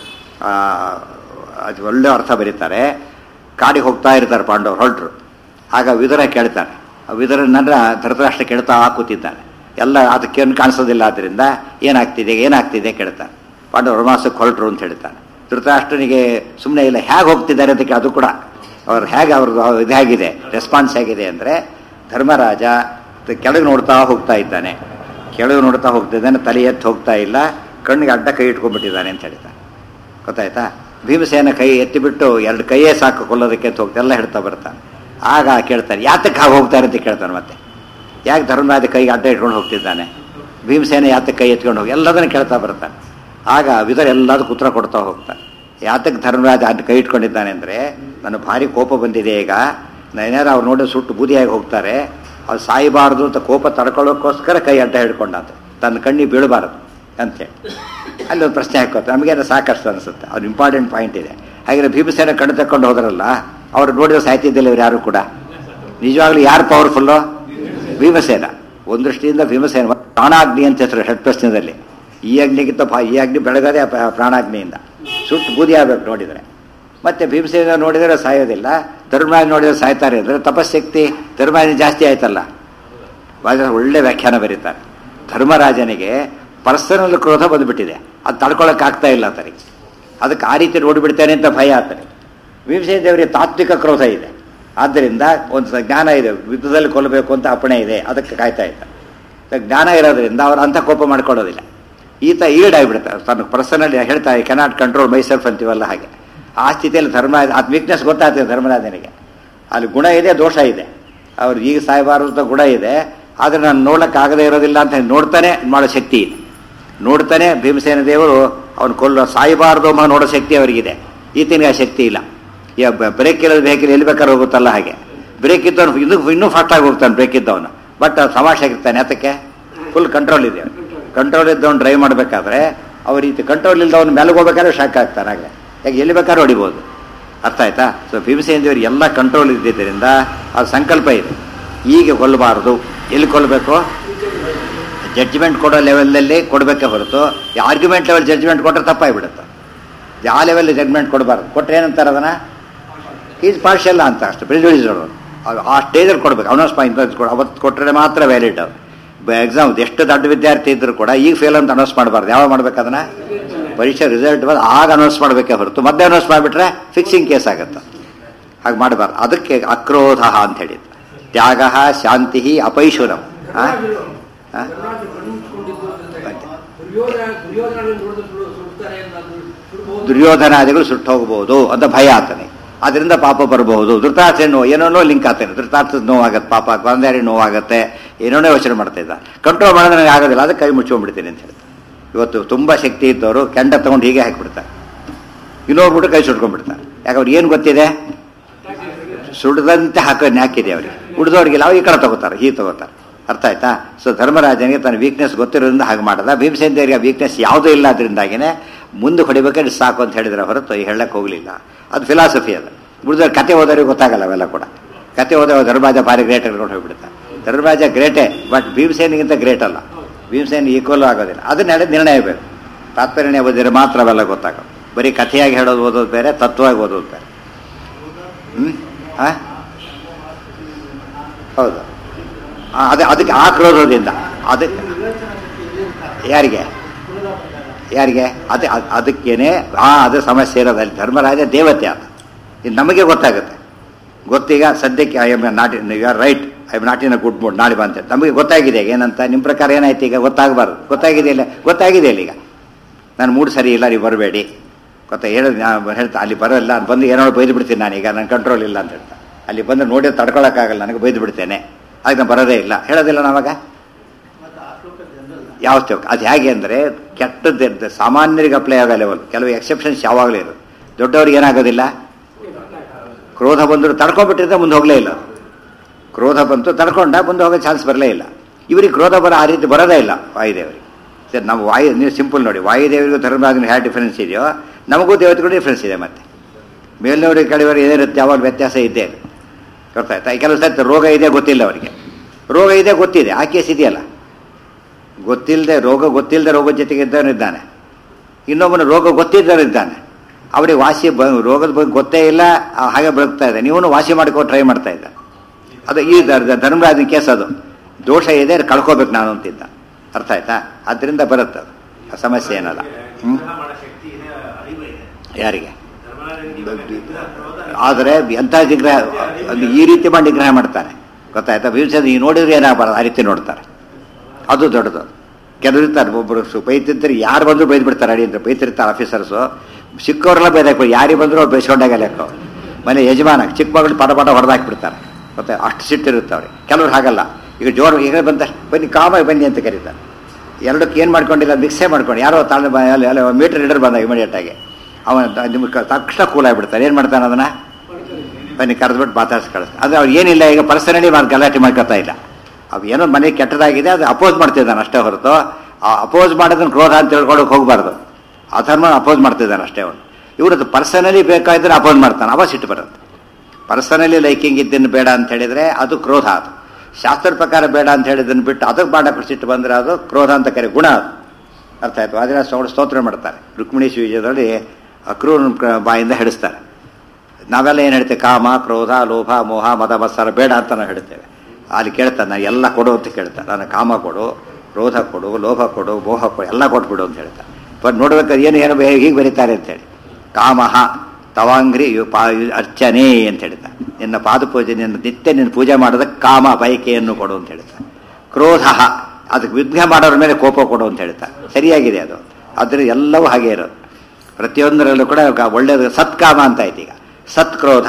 ಅದು ಒಳ್ಳೆ ಅರ್ಥ ಬರೀತಾರೆ ಕಾಡಿಗೆ ಹೋಗ್ತಾ ಇರ್ತಾರೆ ಪಾಂಡವರು ಹೊರಟರು ಆಗ ವಿದುರ ಕೇಳ್ತಾನೆ ಆ ವಿದುರನಂದ್ರ ಧೃತರಾಷ್ಟ್ರ ಕೇಳ್ತಾ ಕೂತಿದ್ದಾನೆ ಎಲ್ಲ ಅದಕ್ಕೇನು ಕಾಣಿಸೋದಿಲ್ಲ ಆದ್ದರಿಂದ ಏನಾಗ್ತಿದೆ ಏನಾಗ್ತಿದೆ ಕೇಳ್ತಾನೆ ಪಾಂಡವರು ವನವಾಸಕ್ಕೆ ಹೊರಟರು ಅಂತ ಹೇಳ್ತಾನೆ ಧೃತರಾಷ್ಟ್ರನಿಗೆ ಸುಮ್ಮನೆ ಇಲ್ಲ ಹೇಗೆ ಹೋಗ್ತಿದ್ದಾರೆ ಅಂತ ಅದು ಕೂಡ ಅವ್ರು ಹೇಗೆ ಅವ್ರದ್ದು ಇದು ಹೇಗಿದೆ ರೆಸ್ಪಾನ್ಸ್ ಹೇಗಿದೆ ಅಂದರೆ ಧರ್ಮರಾಜ ತ- ಕೆಳಗೆ ನೋಡ್ತಾ ಹೋಗ್ತಾ ಇದ್ದಾನೆ ಕೆಳಗೆ ನೋಡ್ತಾ ಹೋಗ್ತಿದ್ದಾನೆ ತಲೆ ಎತ್ತು ಹೋಗ್ತಾ ಇಲ್ಲ ಕಣ್ಣಿಗೆ ಅಡ್ಡ ಕೈ ಇಟ್ಕೊಂಡ್ಬಿಟ್ಟಿದ್ದಾನೆ ಅಂತ ಹೇಳ್ತಾನೆ ಗೊತ್ತಾಯ್ತಾ ಭೀಮಸೇನ ಕೈ ಎತ್ತಿಬಿಟ್ಟು ಎರಡು ಕೈಯೇ ಸಾಕು ಕೊಲ್ಲೋದಕ್ಕೆ ಅಂತ ಹೋಗ್ತಾ ಎಲ್ಲ ಹೇಳ್ತಾ ಬರ್ತಾನೆ ಆಗ ಕೇಳ್ತಾನೆ ಯಾತಕ್ಕೆ ಹಾಗೆ ಹೋಗ್ತಾರೆ ಅಂತ ಕೇಳ್ತಾನೆ ಮತ್ತೆ ಯಾಕೆ ಧರ್ಮರಾಜ ಕೈಗೆ ಅಡ್ಡ ಇಟ್ಕೊಂಡು ಹೋಗ್ತಿದ್ದಾನೆ ಭೀಮಸೇನ ಯಾತಕ್ಕೆ ಕೈ ಎತ್ಕೊಂಡು ಹೋಗಿ ಎಲ್ಲದನ್ನು ಕೇಳ್ತಾ ಬರ್ತಾನೆ ಆಗ ವಿದರ್ ಎಲ್ಲದಕ್ಕೂ ಉತ್ತರ ಕೊಡ್ತಾ ಹೋಗ್ತಾನೆ ಯಾತಕ್ಕೆ ಧರ್ಮರಾಜ ಅಡ್ಡ ಕೈ ಇಟ್ಕೊಂಡಿದ್ದಾನೆ ಅಂದರೆ ನನಗೆ ಭಾರಿ ಕೋಪ ಬಂದಿದೆ ಈಗ ಏನಾರು ಅವ್ರು ನೋಡಿ ಸುಟ್ಟು ಬೂದಿಯಾಗಿ ಹೋಗ್ತಾರೆ ಅವ್ರು ಸಾಯಬಾರ್ದು ಅಂತ ಕೋಪ ತಡ್ಕೊಳ್ಳೋಕ್ಕೋಸ್ಕರ ಕೈ ಅಡ್ಡ ಹಿಡ್ಕೊಂಡಂತೆ ತನ್ನ ಕಣ್ಣಿ ಬೀಳಬಾರದು ಅಂತೇಳಿ ಅಲ್ಲಿ ಒಂದು ಪ್ರಶ್ನೆ ಹಾಕೋತಾರೆ ನಮಗೇನೋ ಸಾಕಷ್ಟು ಅನಿಸುತ್ತೆ ಅವ್ರು ಇಂಪಾರ್ಟೆಂಟ್ ಪಾಯಿಂಟ್ ಇದೆ ಹಾಗೆ ಭೀಮಸೇನ ಕಣ್ಣು ತಕೊಂಡು ಹೋದ್ರಲ್ಲ ಅವ್ರು ನೋಡಿದ್ರೆ ಸಾಯ್ತಿದ್ದಿಲ್ಲ ಇವ್ರು ಯಾರು ಕೂಡ ನಿಜವಾಗ್ಲೂ ಯಾರು ಪವರ್ಫುಲ್ಲು ಭೀಮಸೇನ ಒಂದು ದೃಷ್ಟಿಯಿಂದ ಭೀಮಸೇನ ಪ್ರಾಣಾಗ್ನಿ ಅಂತ ಹೆಸರು ಷಟ್ ಪ್ರಶ್ನೆದಲ್ಲಿ ಈ ಅಗ್ನಿಗಿಂತ ಭಾ ಈ ಅಗ್ನಿ ಬೆಳಗದೆ ಆ ಪ- ಪ್ರಾಣಾಗ್ನಿಯಿಂದ ಸುಟ್ಟು ಬೂದಿ ಆಗ್ಬೇಕು ನೋಡಿದರೆ ಮತ್ತೆ ಭೀಮಸೇನ ನೋಡಿದರೆ ಸಾಯೋದಿಲ್ಲ ಧರ್ಮರಾಜ್ ನೋಡಿದರೆ ಸಾಯ್ತಾರೆ ಅಂದರೆ ತಪಶಕ್ತಿ ಧರ್ಮರಾಜ ಜಾಸ್ತಿ ಆಯ್ತಲ್ಲ ವಾಜ ಒಳ್ಳೆ ವ್ಯಾಖ್ಯಾನ ಬರೀತಾರೆ ಧರ್ಮರಾಜನಿಗೆ ಪರ್ಸನಲ್ ಕ್ರೋಧ ಬಂದುಬಿಟ್ಟಿದೆ ಅದು ತಡ್ಕೊಳಕ್ಕಾಗ್ತಾ ಇಲ್ಲ ಆತನಿಗೆ ಅದಕ್ಕೆ ಆ ರೀತಿ ನೋಡಿಬಿಡ್ತೇನೆ ಅಂತ ಭಯ ಆತನಿಗೆ ಭೀಮಸೇನ ದೇವರಿಗೆ ತಾತ್ವಿಕ ಕ್ರೋಧ ಇದೆ ಆದ್ದರಿಂದ ಒಂದು ಸ- ಜ್ಞಾನ ಇದೆ ಯುದ್ಧದಲ್ಲಿ ಕೊಲ್ಲಬೇಕು ಅಂತ ಅಪ್ಪಣೆ ಇದೆ ಅದಕ್ಕೆ ಕಾಯ್ತಾ ಇದ್ದ ತ- ಜ್ಞಾನ ಇರೋದ್ರಿಂದ ಅವ್ರು ಅಂಥ ಕೋಪ ಮಾಡ್ಕೊಳ್ಳೋದಿಲ್ಲ ಈತ ಈಡ್ ಆಗಿಬಿಡ್ತಾರೆ ತನ್ನ ಪರ್ಸನಲ್ ಹೇಳ್ತಾ ಕೆನಾಟ್ ಕಂಟ್ರೋಲ್ ಮೈಸೆಲ್ಫ್ ಅಂತೀವಲ್ಲ ಹಾಗೆ ಆ ಸ್ಥಿತಿಯಲ್ಲಿ ಧರ್ಮ ಅದು ವೀಕ್ನೆಸ್ ಗೊತ್ತಾಗ್ತದೆ ಧರ್ಮರಾಜನಿಗೆ ಅಲ್ಲಿ ಗುಣ ಇದೆ ದೋಷ ಇದೆ ಅವ್ರು ಈಗ ಸಾಯಬಾರದು ಅಂತ ಗುಣ ಇದೆ ಆದರೆ ನಾನು ನೋಡೋಕ್ಕಾಗದೇ ಇರೋದಿಲ್ಲ ಅಂತ ನೋಡ್ತಾನೆ ಮಾಡೋ ಶಕ್ತಿ ಇದೆ ನೋಡ್ತಾನೆ ಭೀಮಸೇನ ದೇವರು ಅವನು ಕೊಲ್ಲೋ ಸಾಯಬಾರ್ದು ಮಗ ನೋಡೋ ಶಕ್ತಿ ಅವರಿಗಿದೆ ಈತನಿಗೆ ಆ ಶಕ್ತಿ ಇಲ್ಲ ಈಗ ಬ್ರೇಕ್ ಇಲ್ಲದ ವೆಹಿಕಲ್ ಎಲ್ಲಿ ಬೇಕಾದ್ರೆ ಹೋಗುತ್ತಲ್ಲ ಹಾಗೆ ಬ್ರೇಕ್ ಇದ್ದವನು ಇನ್ನೂ ಇನ್ನೂ ಫಾಸ್ಟಾಗಿ ಹೋಗ್ತಾನೆ ಬ್ರೇಕ್ ಇದ್ದವನು ಬಟ್ ತಮಾಷೆ ಆಗಿರ್ತಾನೆ ಅದಕ್ಕೆ ಫುಲ್ ಕಂಟ್ರೋಲ್ ಇದೆ ಕಂಟ್ರೋಲ್ ಇದ್ದವನು ಡ್ರೈವ್ ಮಾಡಬೇಕಾದ್ರೆ ಅವ್ರ ರೀತಿ ಕಂಟ್ರೋಲ್ ಇಲ್ಲದವನು ಮೇಲೆಗೆ ಹೋಗ್ಬೇಕಾದ್ರೆ ಶಾಕ್ ಆಗ್ತಾನೆ ಹಾಗೆ ಯಾಕೆ ಎಲ್ಲಿ ಬೇಕಾದ್ರೂ ಹೊಡಿಬೋದು ಅರ್ಥ ಆಯ್ತಾ ಸೊ ಭೀಮಸೇನ ದೇವರು ಎಲ್ಲ ಕಂಟ್ರೋಲ್ ಇದ್ದಿದ್ದರಿಂದ ಅದು ಸಂಕಲ್ಪ ಇದೆ ಹೀಗೆ ಕೊಲ್ಲಬಾರದು ಎಲ್ಲಿ ಕೊಲ್ಲಬೇಕು ಜಡ್ಜ್ಮೆಂಟ್ ಕೊಡೋ ಲೆವೆಲಲ್ಲಿ ಕೊಡಬೇಕೇ ಹೊರತು ಆರ್ಗ್ಯುಮೆಂಟ್ ಲೆವೆಲ್ ಜಡ್ಜ್ಮೆಂಟ್ ಕೊಟ್ಟರೆ ತಪ್ಪಾಗಿಬಿಡುತ್ತೆ ಯಾವ ಲೆವೆಲ್ ಜಡ್ಜ್ಮೆಂಟ್ ಕೊಡಬಾರ್ದು ಕೊಟ್ಟರೆ ಏನಂತಾರೆ ಅದನ್ನು ಈಸ್ ಪಾರ್ಷಿಯಲ್ಲ ಅಂತ ಅಷ್ಟು ಪ್ರಿಜುಡಿಸೋರು ಆ ಸ್ಟೇಜಲ್ಲಿ ಕೊಡ್ಬೇಕು ಅನೌನ್ಸ್ ಪಾಯಿಂಟ್ ಅವತ್ತು ಕೊಟ್ಟರೆ ಮಾತ್ರ ವ್ಯಾಲಿಡ್ ಅದು ಎಕ್ಸಾಮ್ ಎಷ್ಟು ದೊಡ್ಡ ವಿದ್ಯಾರ್ಥಿ ಇದ್ದರೂ ಕೂಡ ಈಗ ಫೇಲ್ ಅಂತ ಅನೌನ್ಸ್ ಮಾಡಬಾರ್ದು ಯಾವಾಗ ಮಾಡ್ಬೇಕು ಅದನ್ನ ಪರೀಕ್ಷೆ ರಿಸಲ್ಟ್ ಬಂದು ಆಗ ಅನೌನ್ಸ್ ಮಾಡಬೇಕೇ ಹೊರತು ಮತ್ತೆ ಅನೌನ್ಸ್ ಮಾಡಿಬಿಟ್ರೆ ಫಿಕ್ಸಿಂಗ್ ಕೇಸ್ ಆಗುತ್ತೆ ಹಾಗೆ ಮಾಡಬಾರ್ದು ಅದಕ್ಕೆ ಅಕ್ರೋಧ ಅಂತ ಹೇಳಿದ್ದು ತ್ಯಾಗ ಶಾಂತಿ ಅಪೈಶುರಂ ಆ? ಆ? ದುರ್ಯೋಧನಾದಿಗಳು ಸುಟ್ಟು ಹೋಗಬಹುದು ಅಂತ ಭಯ ಆತನೆ ಅದರಿಂದ ಪಾಪ ಬರಬಹುದು ಧೃತರಾಷ್ಟ್ರ ನೋವು ಏನೇನೋ ಲಿಂಕ್ ಆಗ್ತಾನೆ ಧೃತರಾಷ್ಟ್ರದ ನೋವಾಗತ್ತೆ ಪಾಪ ಗಾಂಧಾರಿ ನೋವಾಗತ್ತೆ ಏನೇನೋ ಯೋಚನೆ ಮಾಡ್ತಾ ಇದ್ದ ಕಂಟ್ರೋಲ್ ಮಾಡೋದು ನನಗೆ ಆಗೋದಿಲ್ಲ ಅದಕ್ಕೆ ಕೈ ಮುಚ್ಕೊಂಡ್ಬಿಡ್ತೀನಿ ಅಂತ ಹೇಳ್ತಾರೆ ಇವತ್ತು ತುಂಬ ಶಕ್ತಿ ಇದ್ದವರು ಕೆಂಡ ತಗೊಂಡು ಹೀಗೆ ಹಾಕಿಬಿಡ್ತಾರೆ ಇನ್ನೊಬ್ಬಿಟ್ಟು ಕೈ ಸುಟ್ಕೊಂಡ್ಬಿಡ್ತಾರೆ ಯಾಕಂದ್ರೆ ಏನು ಗೊತ್ತಿದೆ ಸುಡ್ದಂತೆ ಹಾಕೋ ಹಾಕಿದೆ ಅವ್ರಿಗೆ ಉಳಿದವ್ರಿಗೆಲ್ಲ ಅವ್ರು ಈ ಕಡೆ ತಗೋತಾರೆ ಹೀಗೆ ತಗೋತಾರೆ ಅರ್ಥ ಆಯ್ತಾ ಸೊ ಧರ್ಮರಾಜನಿಗೆ ತನ್ನ ವೀಕ್ನೆಸ್ ಗೊತ್ತಿರೋದ್ರಿಂದ ಹಾಗೆ ಮಾಡದ ಭೀಮಸೇನ ದೇವರಿಗೆ ವೀಕ್ನೆಸ್ ಯಾವುದೂ ಇಲ್ಲ ಅದರಿಂದಾಗಿನೇ ಮುಂದೆ ಹೊಡಿಬೇಕಾದ್ರೆ ಸಾಕು ಅಂತ ಹೇಳಿದ್ರೆ ಹೊರತು ಹೇಳಕ್ಕೆ ಹೋಗಲಿಲ್ಲ ಅದು ಫಿಲಾಸಫಿ ಅದು ಉಳಿದವ್ರು ಕತೆ ಓದೋರಿಗೆ ಗೊತ್ತಾಗಲ್ಲ ಅವೆಲ್ಲ ಕೂಡ ಕತೆ ಓದೋ ಧರ್ಮರಾಜ ಭಾರಿ ಗ್ರೇಟ್ ಹೇಳ್ಕೊಂಡು ಹೋಗ್ಬಿಡ್ತಾರೆ ಧರ್ಮರಾಜ ಗ್ರೇಟೇ ಬಟ್ ಭೀಮಸೇನಿಗಿಂತ ಗ್ರೇಟ್ ಅಲ್ಲ ಭೀಮಸೇನ ಈಕ್ವಲ್ ಆಗೋದಿಲ್ಲ ಅದನ್ನ ಹೇಳಿದ ನಿರ್ಣಯ ಬೇಕು ತಾತ್ಪರ್ಯ ಓದಿದ್ರೆ ಮಾತ್ರ ಅವೆಲ್ಲ ಗೊತ್ತಾಗೋದು ಬರೀ ಕಥೆಯಾಗಿ ಹೇಳೋದು ಓದೋದು ಬೇರೆ ತತ್ವವಾಗಿ ಓದೋದು ಬೇರೆ ಹ್ಞೂ ಹಾಂ ಹೌದು ಆ, ಅದೇ ಅದಕ್ಕೆ ಆ ಕ್ರೋಧದಿಂದ ಅದಕ್ಕೆ ಯಾರಿಗೆ ಯಾರಿಗೆ ಅದೇ ಅದ್- ಅದಕ್ಕೇನೆ ಆ ಅದು ಸಮಸ್ಯೆ ಇರೋದು ಅಲ್ಲಿ ಧರ್ಮರಾಜ ದೇವತೆ ಆತ ಇದು ನಮಗೆ ಗೊತ್ತಾಗುತ್ತೆ ಗೊತ್ತೀಗ ಸದ್ಯಕ್ಕೆ I am not you are right I am not in a good mood ನಾಳೆ ಬಂತೆ ನಮಗೆ ಗೊತ್ತಾಗಿದೆ ಈಗ ಏನಂತ ನಿಮ್ಮ ಪ್ರಕಾರ ಏನಾಯ್ತು ಈಗ ಗೊತ್ತಾಗಬಾರ್ದು ಗೊತ್ತಾಗಿದೆ ಇಲ್ಲ ಗೊತ್ತಾಗಿದೆ ಇಲ್ಲ ಈಗ ನಾನು ಮೂಡ್ ಸರಿ ಇಲ್ಲ ನೀವು ಬರಬೇಡಿ ಗೊತ್ತಾ ಹೇಳೋದು ನಾನು ಹೇಳ್ತಾ ಅಲ್ಲಿ ಬರೋಲ್ಲ ನಾನು ಬಂದು ಏನೋ ಬೈದು ಬಿಡ್ತೀನಿ ನಾನೀಗ ನನ್ನ ಕಂಟ್ರೋಲ್ ಇಲ್ಲ ಅಂತ ಹೇಳ್ತಾ ಅಲ್ಲಿ ಬಂದು ನೋಡಿ ತಡ್ಕೊಳಕ್ಕಾಗಲ್ಲ ನನಗೆ ಬೈದು ಬಿಡ್ತೇನೆ ಅದಕ್ಕೆ ನಾನು ಬರೋದೇ ಇಲ್ಲ ಹೇಳೋದಿಲ್ಲ ನಾವಾಗ ಯಾವ ಶ್ಲೋಕ ಅದು ಹೇಗೆ ಅಂದರೆ ಕೆಟ್ಟದ್ದು ಸಾಮಾನ್ಯರಿಗೆ ಅಪ್ಲೈ ಆಗೋ ಲೆವೆಲ್ ಕೆಲವು ಎಕ್ಸೆಪ್ಷನ್ಸ್ ಯಾವಾಗಲೂ ಇರೋದು ದೊಡ್ಡವ್ರಿಗೆ ಏನಾಗೋದಿಲ್ಲ ಕ್ರೋಧ ಬಂದರೂ ತಡ್ಕೊಂಡ್ಬಿಟ್ಟಿದ್ರೆ ಮುಂದೆ ಹೋಗಲೇ ಇಲ್ಲ ಕ್ರೋಧ ಬಂತು ತಡ್ಕೊಂಡ ಮುಂದೆ ಹೋಗೋ ಚಾನ್ಸ್ ಬರಲೇ ಇಲ್ಲ ಇವರಿಗೆ ಕ್ರೋಧ ಬರೋ ಆ ರೀತಿ ಬರೋದೇ ಇಲ್ಲ ವಾಯುದೇವರಿಗೆ ಸರಿ ನಾವು ವಾಯು ನೀವು ಸಿಂಪಲ್ ನೋಡಿ ವಾಯುದೇವರಿಗೂ ಧರ್ಮರಾಜನಿಗೆ ಹ್ಯಾ ಡಿಫರೆನ್ಸ್ ಇದೆಯೋ ನಮಗೂ ದೇವತೆಗೂ ಡಿಫರೆನ್ಸ್ ಇದೆ ಮತ್ತೆ ಮೇಲ್ನವರಿಗೆ ಕೆಳವರಿಗೆ ಏನಿರುತ್ತೆ ಯಾವಾಗ ವ್ಯತ್ಯಾಸ ಇದ್ದೇ ಇದೆ ಗೊತ್ತಾಯ್ತಾ ಈ ಕೆಲವು ಸರ್ತಿ ರೋಗ ಇದೆ ಗೊತ್ತಿಲ್ಲ ಅವರಿಗೆ ರೋಗ ಇದೆ ಗೊತ್ತಿದೆ ಆ ಕೇಸ್ ಇದೆಯಲ್ಲ ಗೊತ್ತಿಲ್ಲದೆ ರೋಗ ಗೊತ್ತಿಲ್ಲದೆ ರೋಗದ ಜೊತೆಗೆ ಇದ್ದಾನೆ ಇನ್ನೊಬ್ಬನ ರೋಗ ಗೊತ್ತಿದ್ದವನಿದ್ದಾನೆ ಅವರಿಗೆ ವಾಸಿ ಬ ರೋಗದ ಬಗ್ಗೆ ಗೊತ್ತೇ ಇಲ್ಲ ಆ ಹಾಗೆ ಬದುಕ್ತಾ ಇದೆ ನೀವು ವಾಸಿ ಮಾಡ್ಕೋ ಟ್ರೈ ಮಾಡ್ತಾ ಇದ್ದ ಅದು ಈ ಧರ್- ಧರ್ಮರಾಜನ ಕೇಸ್ ಅದು ದೋಷ ಇದೆ ಅದು ಕಳ್ಕೋಬೇಕು ನಾನು ಅಂತಿದ್ದ ಅರ್ಥ ಆಯ್ತಾ ಅದರಿಂದ ಬರುತ್ತೆ ಅದು ಆ ಸಮಸ್ಯೆ ಏನಲ್ಲ ಹ್ಮ್? ಯಾರಿಗೆ ಆದರೆ ಎಂಥ ನಿಗ್ರಹ ಅದು ಈ ರೀತಿ ಮಾಡಿ ನಿಗ್ರಹ ಮಾಡ್ತಾನೆ ಗೊತ್ತಾಯ್ತಾ ಭೀಮಸೇನ ಈ ನೋಡಿದ್ರೆ ಏನಾಗಬಾರ್ದು ಆ ರೀತಿ ನೋಡ್ತಾರೆ ಅದು ದೊಡ್ಡದು ಕೆಲವರು ಇರ್ತಾರೆ ಒಬ್ಬರು ಸು ಬೈತಿರ್ತಾರೆ ಯಾರು ಬಂದರೂ ಬೈದು ಬಿಡ್ತಾರೆ ಅಡಿ ಅಂತ ಬೈತಿರ್ತಾರೆ ಆಫೀಸರ್ಸು ಚಿಕ್ಕವರೆಲ್ಲ ಬೈದಾಕ್ಬಿಡಿ ಯಾರಿಗೆ ಬಂದರೂ ಅವ್ರು ಬೈಸ್ಕೊಂಡಾಗ ಲೆಕ್ಕ ಮನೆ ಯಜಮಾನ ಚಿಕ್ಕ ಮಗಳು ಪಟ ಪಟ ಹೊಡೆದಾಕ್ಬಿಡ್ತಾರೆ ಮತ್ತೆ ಅಷ್ಟು ಸಿಟ್ಟಿರುತ್ತೆ ಅವ್ರಿಗೆ ಕೆಲವ್ರು ಹಾಗಲ್ಲ ಈಗ ಜೋರು ಈಗ ಬಂದ ಬನ್ನಿ ಕಾಮಾಗಿ ಬನ್ನಿ ಅಂತ ಕರೀತಾರೆ ಎರಡಕ್ಕೆ ಏನು ಮಾಡ್ಕೊಂಡಿಲ್ಲ ಮಿಕ್ಸೇ ಮಾಡ್ಕೊಂಡು ಯಾರೋ ತಾಳ್ಮೆ ಬ- ಅಲ್ಲಿ ಅಲ್ಲಿ ಮೀಟರ್ ರೀಡರ್ ಬಂದ ಇಮಿಡಿಯೇಟ್ ಆಗಿ ಅವನ ದ- ನಿಮ್ಗೆ ಕ- ತಕ್ಷಣ ಕೂಲ್ ಆಗಿಬಿಡ್ತಾರೆ ಏನು ಮಾಡ್ತಾನೆ ಅದನ್ನು ಬನ್ನಿ ಕರೆದ್ಬಿಟ್ಟು ಮಾತಾಡ್ಸಿ ಕಳಿಸ್ತಾರೆ ಆದರೆ ಅವ್ರು ಏನಿಲ್ಲ ಈಗ ಪರ್ಸನಲಿ ಗಲಾಟೆ ಮಾಡ್ಕೊತಾ ಇಲ್ಲ ಅವು ಏನೋ ಮನೆ ಕೆಟ್ಟದಾಗಿದೆ ಅದು ಅಪೋಸ್ ಮಾಡ್ತಿದ್ದಾನೆ ಅಷ್ಟೇ ಹೊರತು ಆ ಅಪೋಸ್ ಮಾಡೋದನ್ನ ಕ್ರೋಧ ಅಂತ ತಿಳ್ಕೊಳಕ್ಕೆ ಹೋಗಬಾರ್ದು ಅಧರ್ಮ ಅಪೋಸ್ ಮಾಡ್ತಿದ್ದಾನೆ ಅಷ್ಟೇ ಅವನು ಇವ್ರದ್ದು ಪರ್ಸನಲಿ ಬೇಕಾದ್ರೆ ಅಪೋಸ್ ಮಾಡ್ತಾನೆ ಅವ ಸಿಟ್ಟು ಬರುತ್ತೆ ಪರ್ಸನಲಿ ಲೈಕಿಂಗ್ ಇದ್ದನ್ನು ಬೇಡ ಅಂತ ಹೇಳಿದ್ರೆ ಅದು ಕ್ರೋಧ ಅದು ಶಾಸ್ತ್ರ ಪ್ರಕಾರ ಬೇಡ ಅಂತ ಹೇಳಿದ್ದನ್ನು ಬಿಟ್ಟು ಅದಕ್ಕೆ ಮಾಡಕ್ಕೆ ಸಿಟ್ಟು ಬಂದರೆ ಅದು ಕ್ರೋಧ ಅಂತ ಕರೆ ಗುಣ ಅದು ಅರ್ಥ ಆಯ್ತು ಅದನ್ನ ಸೌ- ಸ್ತೋತ್ರ ಮಾಡ್ತಾರೆ ರುಕ್ಮಿಣಿ ವಿಜಯದಲ್ಲಿ ಅಕ್ರೂರ್ ಬಾಯಿಂದ ಹಿಡಿಸ್ತಾರೆ ನಾವೆಲ್ಲ ಏನು ಹೇಳ್ತೇವೆ ಕಾಮ ಕ್ರೋಧ ಲೋಭ ಮೋಹ ಮದ ಮತ್ಸರ ಬೇಡ ಅಂತ ನಾವು ಹೇಳ್ತೇವೆ ಅಲ್ಲಿ ಕೇಳ್ತಾನೆ ನಾನು ಎಲ್ಲ ಕೊಡು ಅಂತ ಕೇಳ್ತಾನೆ ನಾನು ಕಾಮ ಕೊಡು ಕ್ರೋಧ ಕೊಡು ಲೋಭ ಕೊಡು ಮೋಹ ಕೊಡು ಎಲ್ಲ ಕೊಟ್ಬಿಡು ಅಂತ ಹೇಳ್ತಾನೆ ಬಟ್ ನೋಡ್ಬೇಕಾದ್ರೆ ಏನು ಏನು ಬೇ- ಹೀಗೆ ಬರೀತಾರೆ ಅಂತೇಳಿ ಕಾಮಹ ತವಾಂಗ್ರಿ ಯು ಪಾ ಯು ಅರ್ಚನೆ ಅಂತ ಹೇಳ್ತಾನೆ ನಿನ್ನ ಪಾದಪೂಜೆ ನಿನ್ನ ನಿತ್ಯ ನಿನ್ನ ಪೂಜೆ ಮಾಡೋದಕ್ಕೆ ಕಾಮ ಬಯಕೆಯನ್ನು ಕೊಡು ಅಂತ ಹೇಳ್ತಾನೆ ಕ್ರೋಧ ಅದಕ್ಕೆ ವಿಘ್ನ ಮಾಡೋರ ಮೇಲೆ ಕೋಪ ಕೊಡು ಅಂತ ಹೇಳ್ತಾನೆ ಸರಿಯಾಗಿದೆ ಅದು ಅದ್ರ ಎಲ್ಲವೂ ಹಾಗೆ ಇರೋದು ಪ್ರತಿಯೊಂದರಲ್ಲೂ ಕೂಡ ಗ- ಒಳ್ಳೆಯದು ಸತ್ಕಾಮ ಅಂತ ಆಯ್ತು ಈಗ ಸತ್ಕ್ರೋಧ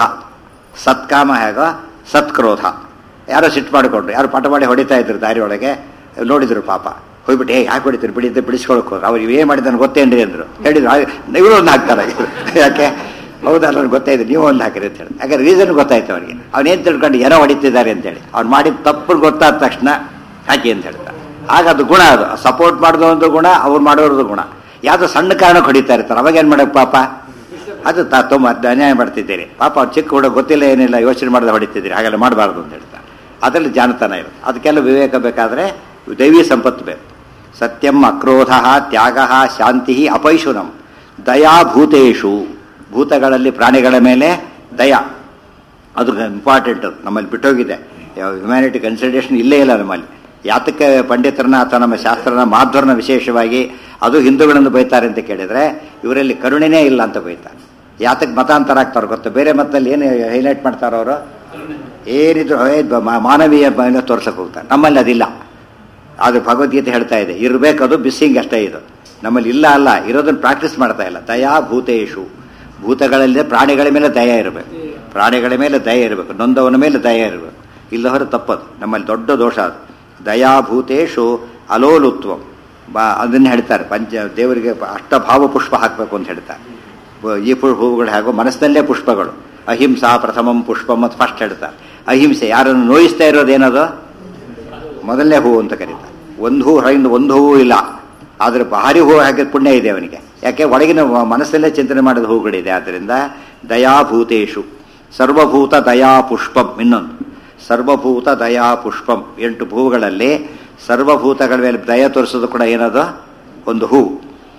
ಸತ್ಕಾಮ ಹೇಗೋ ಸತ್ಕ್ರೋಧ ಯಾರೋ ಸಿಟ್ಟು ಮಾಡಿಕೊಂಡ್ರು ಯಾರು ಪಾಠ ಮಾಡಿ ಹೊಡಿತಾ ಇದ್ರು ದಾರಿ ಒಳಗೆ ನೋಡಿದ್ರು ಪಾಪ ಹೋಗ್ಬಿಟ್ಟು ಏ ಯಾಕೆ ಹೊಡಿತೀರಿ ಬಿಡಿದ್ದೆ ಬಿಡಿಸ್ಕೊಳಕ್ ಹೋಗಿ ಅವ್ರು ಏನು ಮಾಡಿದ್ದಾನೆ ಗೊತ್ತೇನ್ರಿ ಅಂದ್ರು ಹೇಳಿದ್ರು ಇವರು ಒಂದು ಹಾಕ್ತಾರೆ ಯಾಕೆ ಹೌದಾ ನನಗೆ ಗೊತ್ತಾಯ್ತು ನೀವು ಒಂದು ಹಾಕಿರಿ ಅಂತ ಹೇಳಿ ಯಾಕಂದ್ರೆ ರೀಸನ್ ಗೊತ್ತಾಯ್ತು ಅವನಿಗೆ ಅವನೇನು ತಿಳ್ಕೊಂಡು ಏನೋ ಹೊಡಿತಿದ್ದಾರೆ ಅಂತೇಳಿ ಅವ್ನು ಮಾಡಿದ ತಪ್ಪು ಗೊತ್ತಾದ ತಕ್ಷಣ ಹಾಕಿ ಅಂತ ಹೇಳ್ತಾರೆ ಆಗ ಅದು ಗುಣ ಅದು ಸಪೋರ್ಟ್ ಮಾಡಿದ ಒಂದು ಗುಣ ಅವ್ರು ಮಾಡೋರದು ಗುಣ ಯಾವುದೋ ಸಣ್ಣ ಕಾರಣಕ್ಕೆ ಹೊಡಿತಾ ಇರ್ತಾರೆ ಅವಾಗ ಏನು ಮಾಡಬೇಕು ಪಾಪ ಅದು ತಾ ತುಂಬ ಅನ್ಯಾಯ ಮಾಡ್ತಿದ್ದೀರಿ ಪಾಪ ಅವ್ರು ಚಿಕ್ಕ ಹುಡುಗ ಗೊತ್ತಿಲ್ಲ ಏನಿಲ್ಲ ಯೋಚನೆ ಮಾಡದೆ ಹೊಡಿತಿದ್ದೀರಿ ಹಾಗೆಲ್ಲ ಮಾಡಬಾರ್ದು ಅಂತ ಹೇಳ್ತಾರೆ ಅದರಲ್ಲಿ ಜಾಣತನ ಇರುತ್ತೆ ಅದಕ್ಕೆಲ್ಲ ವಿವೇಕ ಬೇಕಾದರೆ ದೈವಿ ಸಂಪತ್ತು ಬೇಕು ಸತ್ಯಂ ಅಕ್ರೋಧ ತ್ಯಾಗ ಶಾಂತಿ ಅಪೈಶುನಂ ದಯಾ ಭೂತೇಶು ಭೂತಗಳಲ್ಲಿ ಪ್ರಾಣಿಗಳ ಮೇಲೆ ದಯಾ ಅದು ಇಂಪಾರ್ಟೆಂಟ್ ನಮ್ಮಲ್ಲಿ ಬಿಟ್ಟೋಗಿದೆ ಹ್ಯುಮ್ಯಾನಿಟಿ ಕನ್ಸಿಡರೇಷನ್ ಇಲ್ಲೇ ಇಲ್ಲ ನಮ್ಮಲ್ಲಿ ಯಾತಕ್ಕೆ ಪಂಡಿತರನ್ನ ಅಥವಾ ನಮ್ಮ ಶಾಸ್ತ್ರನ ಮಾಧ್ವರನ ವಿಶೇಷವಾಗಿ ಅದು ಹಿಂದೂಗಳನ್ನು ಬೈತಾರೆ ಅಂತ ಕೇಳಿದ್ರೆ ಇವರಲ್ಲಿ ಕರುಣೆನೇ ಇಲ್ಲ ಅಂತ ಬೈತಾರೆ ಯಾತಕ್ಕೆ ಮತಾಂತರ ಆಗ್ತಾರೆ ಗೊತ್ತಾ ಬೇರೆ ಮತದಲ್ಲಿ ಏನು ಹೈಲೈಟ್ ಮಾಡ್ತಾರೋ ಅವರು ಏನಿದ್ರು ಏ ಬ- ಮಾ- ಮಾನವೀಯ ಮೇಲೆ ತೋರ್ಸಕ್ಕೆ ಹೋಗ್ತಾರೆ ನಮ್ಮಲ್ಲಿ ಅದಿಲ್ಲ ಅದು ಭಗವದ್ಗೀತೆ ಹೇಳ್ತಾ ಇದೆ ಇರಬೇಕದು ಬಿಸ್ಸಿಂಗ್ ಅಷ್ಟೇ ಇದು ನಮ್ಮಲ್ಲಿ ಇಲ್ಲ ಅಲ್ಲ ಇರೋದನ್ನ ಪ್ರಾಕ್ಟೀಸ್ ಮಾಡ್ತಾ ಇಲ್ಲ ದಯಾ ಭೂತೇಶು ಭೂತಗಳಲ್ಲಿ ಪ್ರಾಣಿಗಳ ಮೇಲೆ ದಯ ಇರಬೇಕು ಪ್ರಾಣಿಗಳ ಮೇಲೆ ದಯ ಇರಬೇಕು ನೊಂದವನ ಮೇಲೆ ದಯ ಇರಬೇಕು ಇಲ್ಲವರ ತಪ್ಪದು ನಮ್ಮಲ್ಲಿ ದೊಡ್ಡ ದೋಷ ಅದು ದಯಾಭೂತೇಶು ಅಲೋಲುತ್ವ ಬಾ ಅದನ್ನು ಹೇಳ್ತಾರೆ ಪಂಚ ದೇವರಿಗೆ ಅಷ್ಟಭಾವ ಪುಷ್ಪ ಹಾಕಬೇಕು ಅಂತ ಹೇಳ್ತಾರೆ ಬ- ಈ ಪು- ಹೂವುಗಳು ಹಾಗೂ ಮನಸ್ಸಿನಲ್ಲೇ ಪುಷ್ಪಗಳು ಅಹಿಂಸಾ ಪ್ರಥಮಂ ಪುಷ್ಪಂ ಅಂತ ಫಸ್ಟ್ ಹೇಳ್ತಾರೆ ಅಹಿಂಸೆ ಯಾರನ್ನು ನೋಯಿಸ್ತಾ ಇರೋದೇನದು ಮೊದಲನೇ ಹೂವು ಅಂತ ಕರೀತಾರೆ ಒಂದು ಹೂ ಹೊರಗಿಂದ ಒಂದು ಹೂವು ಇಲ್ಲ ಆದರೆ ಭಾರಿ ಹೂವು ಹಾಕಿದ ಪುಣ್ಯ ಇದೆ ಅವನಿಗೆ ಯಾಕೆ ಒಳಗಿನ ವ- ಮನಸ್ಸಲ್ಲೇ ಚಿಂತನೆ ಮಾಡಿದ ಹೂಗಳಿದೆ ಆದ್ದರಿಂದ ದಯಾಭೂತೇಶು ಸರ್ವಭೂತ ದಯಾ ಪುಷ್ಪಂ ಇನ್ನೊಂದು ಸರ್ವಭೂತ ದಯಾ ಪುಷ್ಪಂ ಎಂಟು ಹೂವುಗಳಲ್ಲಿ ಸರ್ವಭೂತಗಳ ಮೇಲೆ ದಯ ತೋರಿಸೋದು ಕೂಡ ಏನದು ಒಂದು ಹೂವು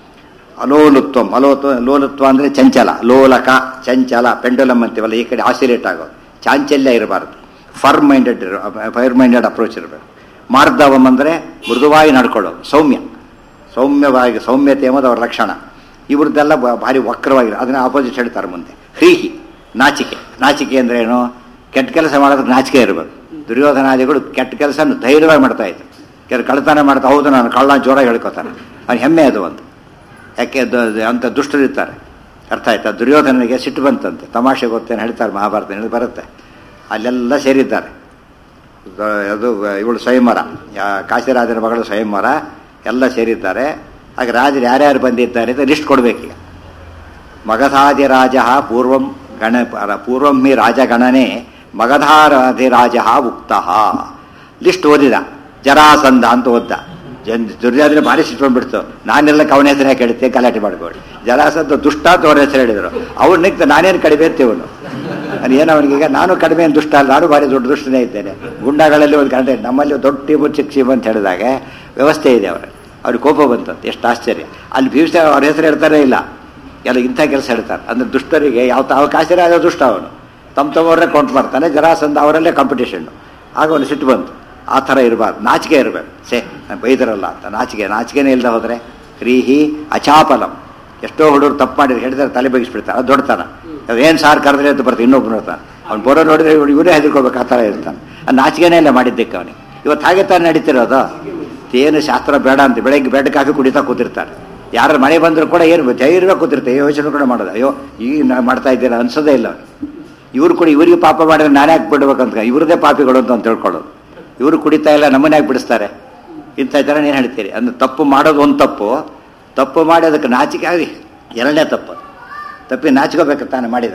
ಅಲೋಲುತ್ವಂ ಅಲೋತ್ವ ಲೋಲುತ್ವ ಅಂದರೆ ಚಂಚಲ ಲೋಲಕ ಚಂಚಲ ಪೆಂಡುಲಮ್ ಅಂತೀವಲ್ಲ ಈ ಕಡೆ ಆಸಿಲೇಟ್ ಆಗೋದು ಚಾಂಚಲ್ಯ ಇರಬಾರ್ದು firm minded fire minded approach ಇರಬೇಕು ಮಾರ್ಧವಂ ಅಂದರೆ ಮೃದುವಾಗಿ ನಡ್ಕೊಳ್ಳೋದು ಸೌಮ್ಯ ಸೌಮ್ಯವಾಗಿ ಸೌಮ್ಯತೆ ಎಂಬುದು ಅವರ ಲಕ್ಷಣ ಇವ್ರದ್ದೆಲ್ಲ ಬ- ಭಾರಿ ವಕ್ರವಾಗಿ ಅದನ್ನ ಆಪೋಸಿಟ್ ಹೇಳ್ತಾರೆ ಮುಂದೆ ಹ್ರೀಹಿ ನಾಚಿಕೆ ನಾಚಿಕೆ ಅಂದ್ರೆ ಏನು ಕೆಟ್ಟ ಕೆಲಸ ಮಾಡೋದಕ್ಕೆ ನಾಚಿಕೆ ಇರಬೇಕು ದುರ್ಯೋಧನಾದಿಗಳು ಕೆಟ್ಟ ಕೆಲಸ ಧೈರ್ಯವಾಗಿ ಮಾಡ್ತಾ ಇದ್ರು ಕೆಲವು ಕಳ್ತನ ಮಾಡ್ತಾ ಹೌದು ನಾನು ಕಳ್ಳ ಜೋರಾಗಿ ಹೇಳ್ಕೊತಾನೆ ಅವ್ನು ಹೆಮ್ಮೆ ಅದು ಒಂದು ಯಾಕೆ ದ- ದ- ಅಂತ ದುಷ್ಟರಿರ್ತಾರೆ ಅರ್ಥ ಆಯ್ತಾ ದುರ್ಯೋಧನನಿಗೆ ಸಿಟ್ಟು ಬಂತಂತೆ ತಮಾಷೆ ಗೊತ್ತೇನು ಹೇಳ್ತಾರೆ ಮಹಾಭಾರತ ಹೇಳಿ ಬರುತ್ತೆ ಅಲ್ಲೆಲ್ಲ ಸೇರಿದ್ದಾರೆ ದ- ಅದು ಇವಳು ಸ್ವಯಂವರ ಯಾ- ಕಾಶಿರಾಜನ ಮಗಳು ಸ್ವಯಂವರ ಎಲ್ಲ ಸೇರಿದ್ದಾರೆ ಹಾಗೆ ರಾಜರು ಯಾರ್ಯಾರು ಬಂದಿದ್ದಾರೆ ಅಂತ ಲಿಸ್ಟ್ ಕೊಡಬೇಕೀಗ ಮಗಧಾಧಿರಾಜ ಪೂರ್ವಂ ಗಣ ಪೂರ್ವಂ ಹಿ ರಾಜಗಣನೆ ಮಗಧಾರಾಧಿರಾಜ ಉಕ್ತ ಲಿಸ್ಟ್ ಓದಿದ ಜರಾಸಂಧ ಅಂತ ಓದ್ದ ಜನ್ ದುರ್ಯೋಧನ ಭಾರಿ ಸಿಟ್ಕೊಂಡ್ಬಿಡ್ತು ನಾನೆಲ್ಲ ಅವನ ಹೆಸರು ಯಾಕೆ ಹೇಳ್ತೆ ಗಲಾಟೆ ಮಾಡ್ಬೇಡಿ ಜರಾಸಂಧ ದುಷ್ಟ ಅಂತ ಅವ್ರ ಹೆಸರು ಹೇಳಿದ್ರು ಅವ್ರು ನಿಂತು ನಾನೇನು ಕಡಿಮೆ ಅಂತ ಇವನು ನಾನು ಏನು ಅವನಿಗೀಗ ನಾನು ಕಡಿಮೆ ಏನು ದುಷ್ಟ ಅಲ್ಲ ನಾನು ಭಾರಿ ದೊಡ್ಡ ದುಷ್ಟನೇ ಇದ್ದೇನೆ ಗುಂಡಗಳಲ್ಲಿ ಒಂದು ಕಂಡ್ರೆ ನಮ್ಮಲ್ಲಿ ದೊಡ್ಡ ಟೀಮು ಚಿಕ್ಕ ಟೀಮು ಅಂತ ಹೇಳಿದಾಗ ವ್ಯವಸ್ಥೆ ಇದೆ ಅವರ ಅವ್ರಿಗೆ ಕೋಪ ಬಂತಂತೆ ಎಷ್ಟು ಆಶ್ಚರ್ಯ ಅಲ್ಲಿ ಭೀಮಸೇನ ಅವ್ರ ಹೆಸರು ಹೇಳ್ತಾರೇ ಇಲ್ಲ ಎಲ್ಲ ಇಂಥ ಕೆಲಸ ಹೇಳ್ತಾರೆ ಅಂದ್ರೆ ದುಷ್ಟರಿಗೆ ಯಾವ ಅವಕಾಶ ಆಗ ದುಷ್ಟ ಅವನು ತಮ್ಮ ತಮ್ಮವ್ರನ್ನೇ ಕೌಂಟ್ ಮಾಡ್ತಾನೆ ಜರಾಸಂಧ ಅವರಲ್ಲೇ ಕಾಂಪಿಟೇಷನ್ನು ಆಗ ಅವನು ಸಿಟ್ಟು ಬಂತು ಆ ಥರ ಇರಬಾರ್ದು ನಾಚಿಕೆ ಇರಬೇಕು ಸೇ ನಾನು ಬೈದರಲ್ಲ ಅಂತ ನಾಚಿಕೆ ನಾಚಿಕೆನೇ ಇಲ್ಲದೆ ಹೋದರೆ ಕ್ರೀಹಿ ಅಚಾಪಲಂ ಎಷ್ಟೋ ಹುಡುಗರು ತಪ್ಪು ಮಾಡಿ ಹೇಳಿದ್ರೆ ತಲೆ ಬಗ್ಗಿಸ್ಬಿಡ್ತಾರೆ ಅದು ದೊಡ್ಡತನ ಏನು ಸಾರ್ ಕರೆದ್ರೆ ಅಂತ ಬರ್ತಾರೆ ಇನ್ನೊಬ್ಬನು ಇರ್ತಾನೆ ಅವ್ನು ಬರೋ ನೋಡಿದ್ರೆ ಇವ್ನು ಇವರೇ ಹೆದರ್ಕೋಬೇಕು ಆ ಥರ ಇರ್ತಾನೆ ಆ ನಾಚಿಕೆನೇ ಇಲ್ಲ ಮಾಡಿದ್ದಕ್ಕೆ ಅವನಿಗೆ ಇವತ್ತು ಹಾಗೆ ತಾನು ನಡೀತಿರೋದು ಏನು ಶಾಸ್ತ್ರ ಬೇಡ ಅಂತ ಬೆಳಗ್ಗೆ ಬೆಡ್ ಕಾಫಿ ಕುಡಿತಾ ಕೂತಿರ್ತಾರೆ ಯಾರು ಮನೆ ಬಂದರೂ ಕೂಡ ಏನು ಧೈರ್ಯ ಕೂತಿರ್ತಾರೆ ಯೋಚನೆ ಕೂಡ ಮಾಡೋದು ಅಯ್ಯೋ ಈಗ ನಾ ಮಾಡ್ತಾ ಇದ್ದೀರಾ ಅನ್ಸೋದೇ ಇಲ್ಲ ಅವ್ನಿಗೆ ಇವ್ರು ಕೂಡ ಇವರಿಗೆ ಪಾಪ ಮಾಡಿದ್ರೆ ನಾನೇ ಯಾಕೆ ಬಿಡ್ಬೇಕಂತ ಇವ್ರದೇ ಪಾಪಿಗಳು ಅಂತ ತಿಳ್ಕೊಳ್ಳೋದು ಇವರು ಕುಡಿತಾ ಇಲ್ಲ ನಮ್ಮನ್ನ ಯಾಕೆ ಬಿಡಿಸ್ತಾರೆ ಇಂಥ ಜನ ಏನು ಹೇಳ್ತೀರಿ ಅಂದ್ರೆ ತಪ್ಪು ಮಾಡೋದು ಒಂದು ತಪ್ಪು ತಪ್ಪು ಮಾಡಿ ಅದಕ್ಕೆ ನಾಚಿಕೆ ಆಗಿ ಎರಡನೇ ತಪ್ಪು ತಪ್ಪಿ ನಾಚ್ಕೋಬೇಕು ತಾನು ಮಾಡಿದರೆ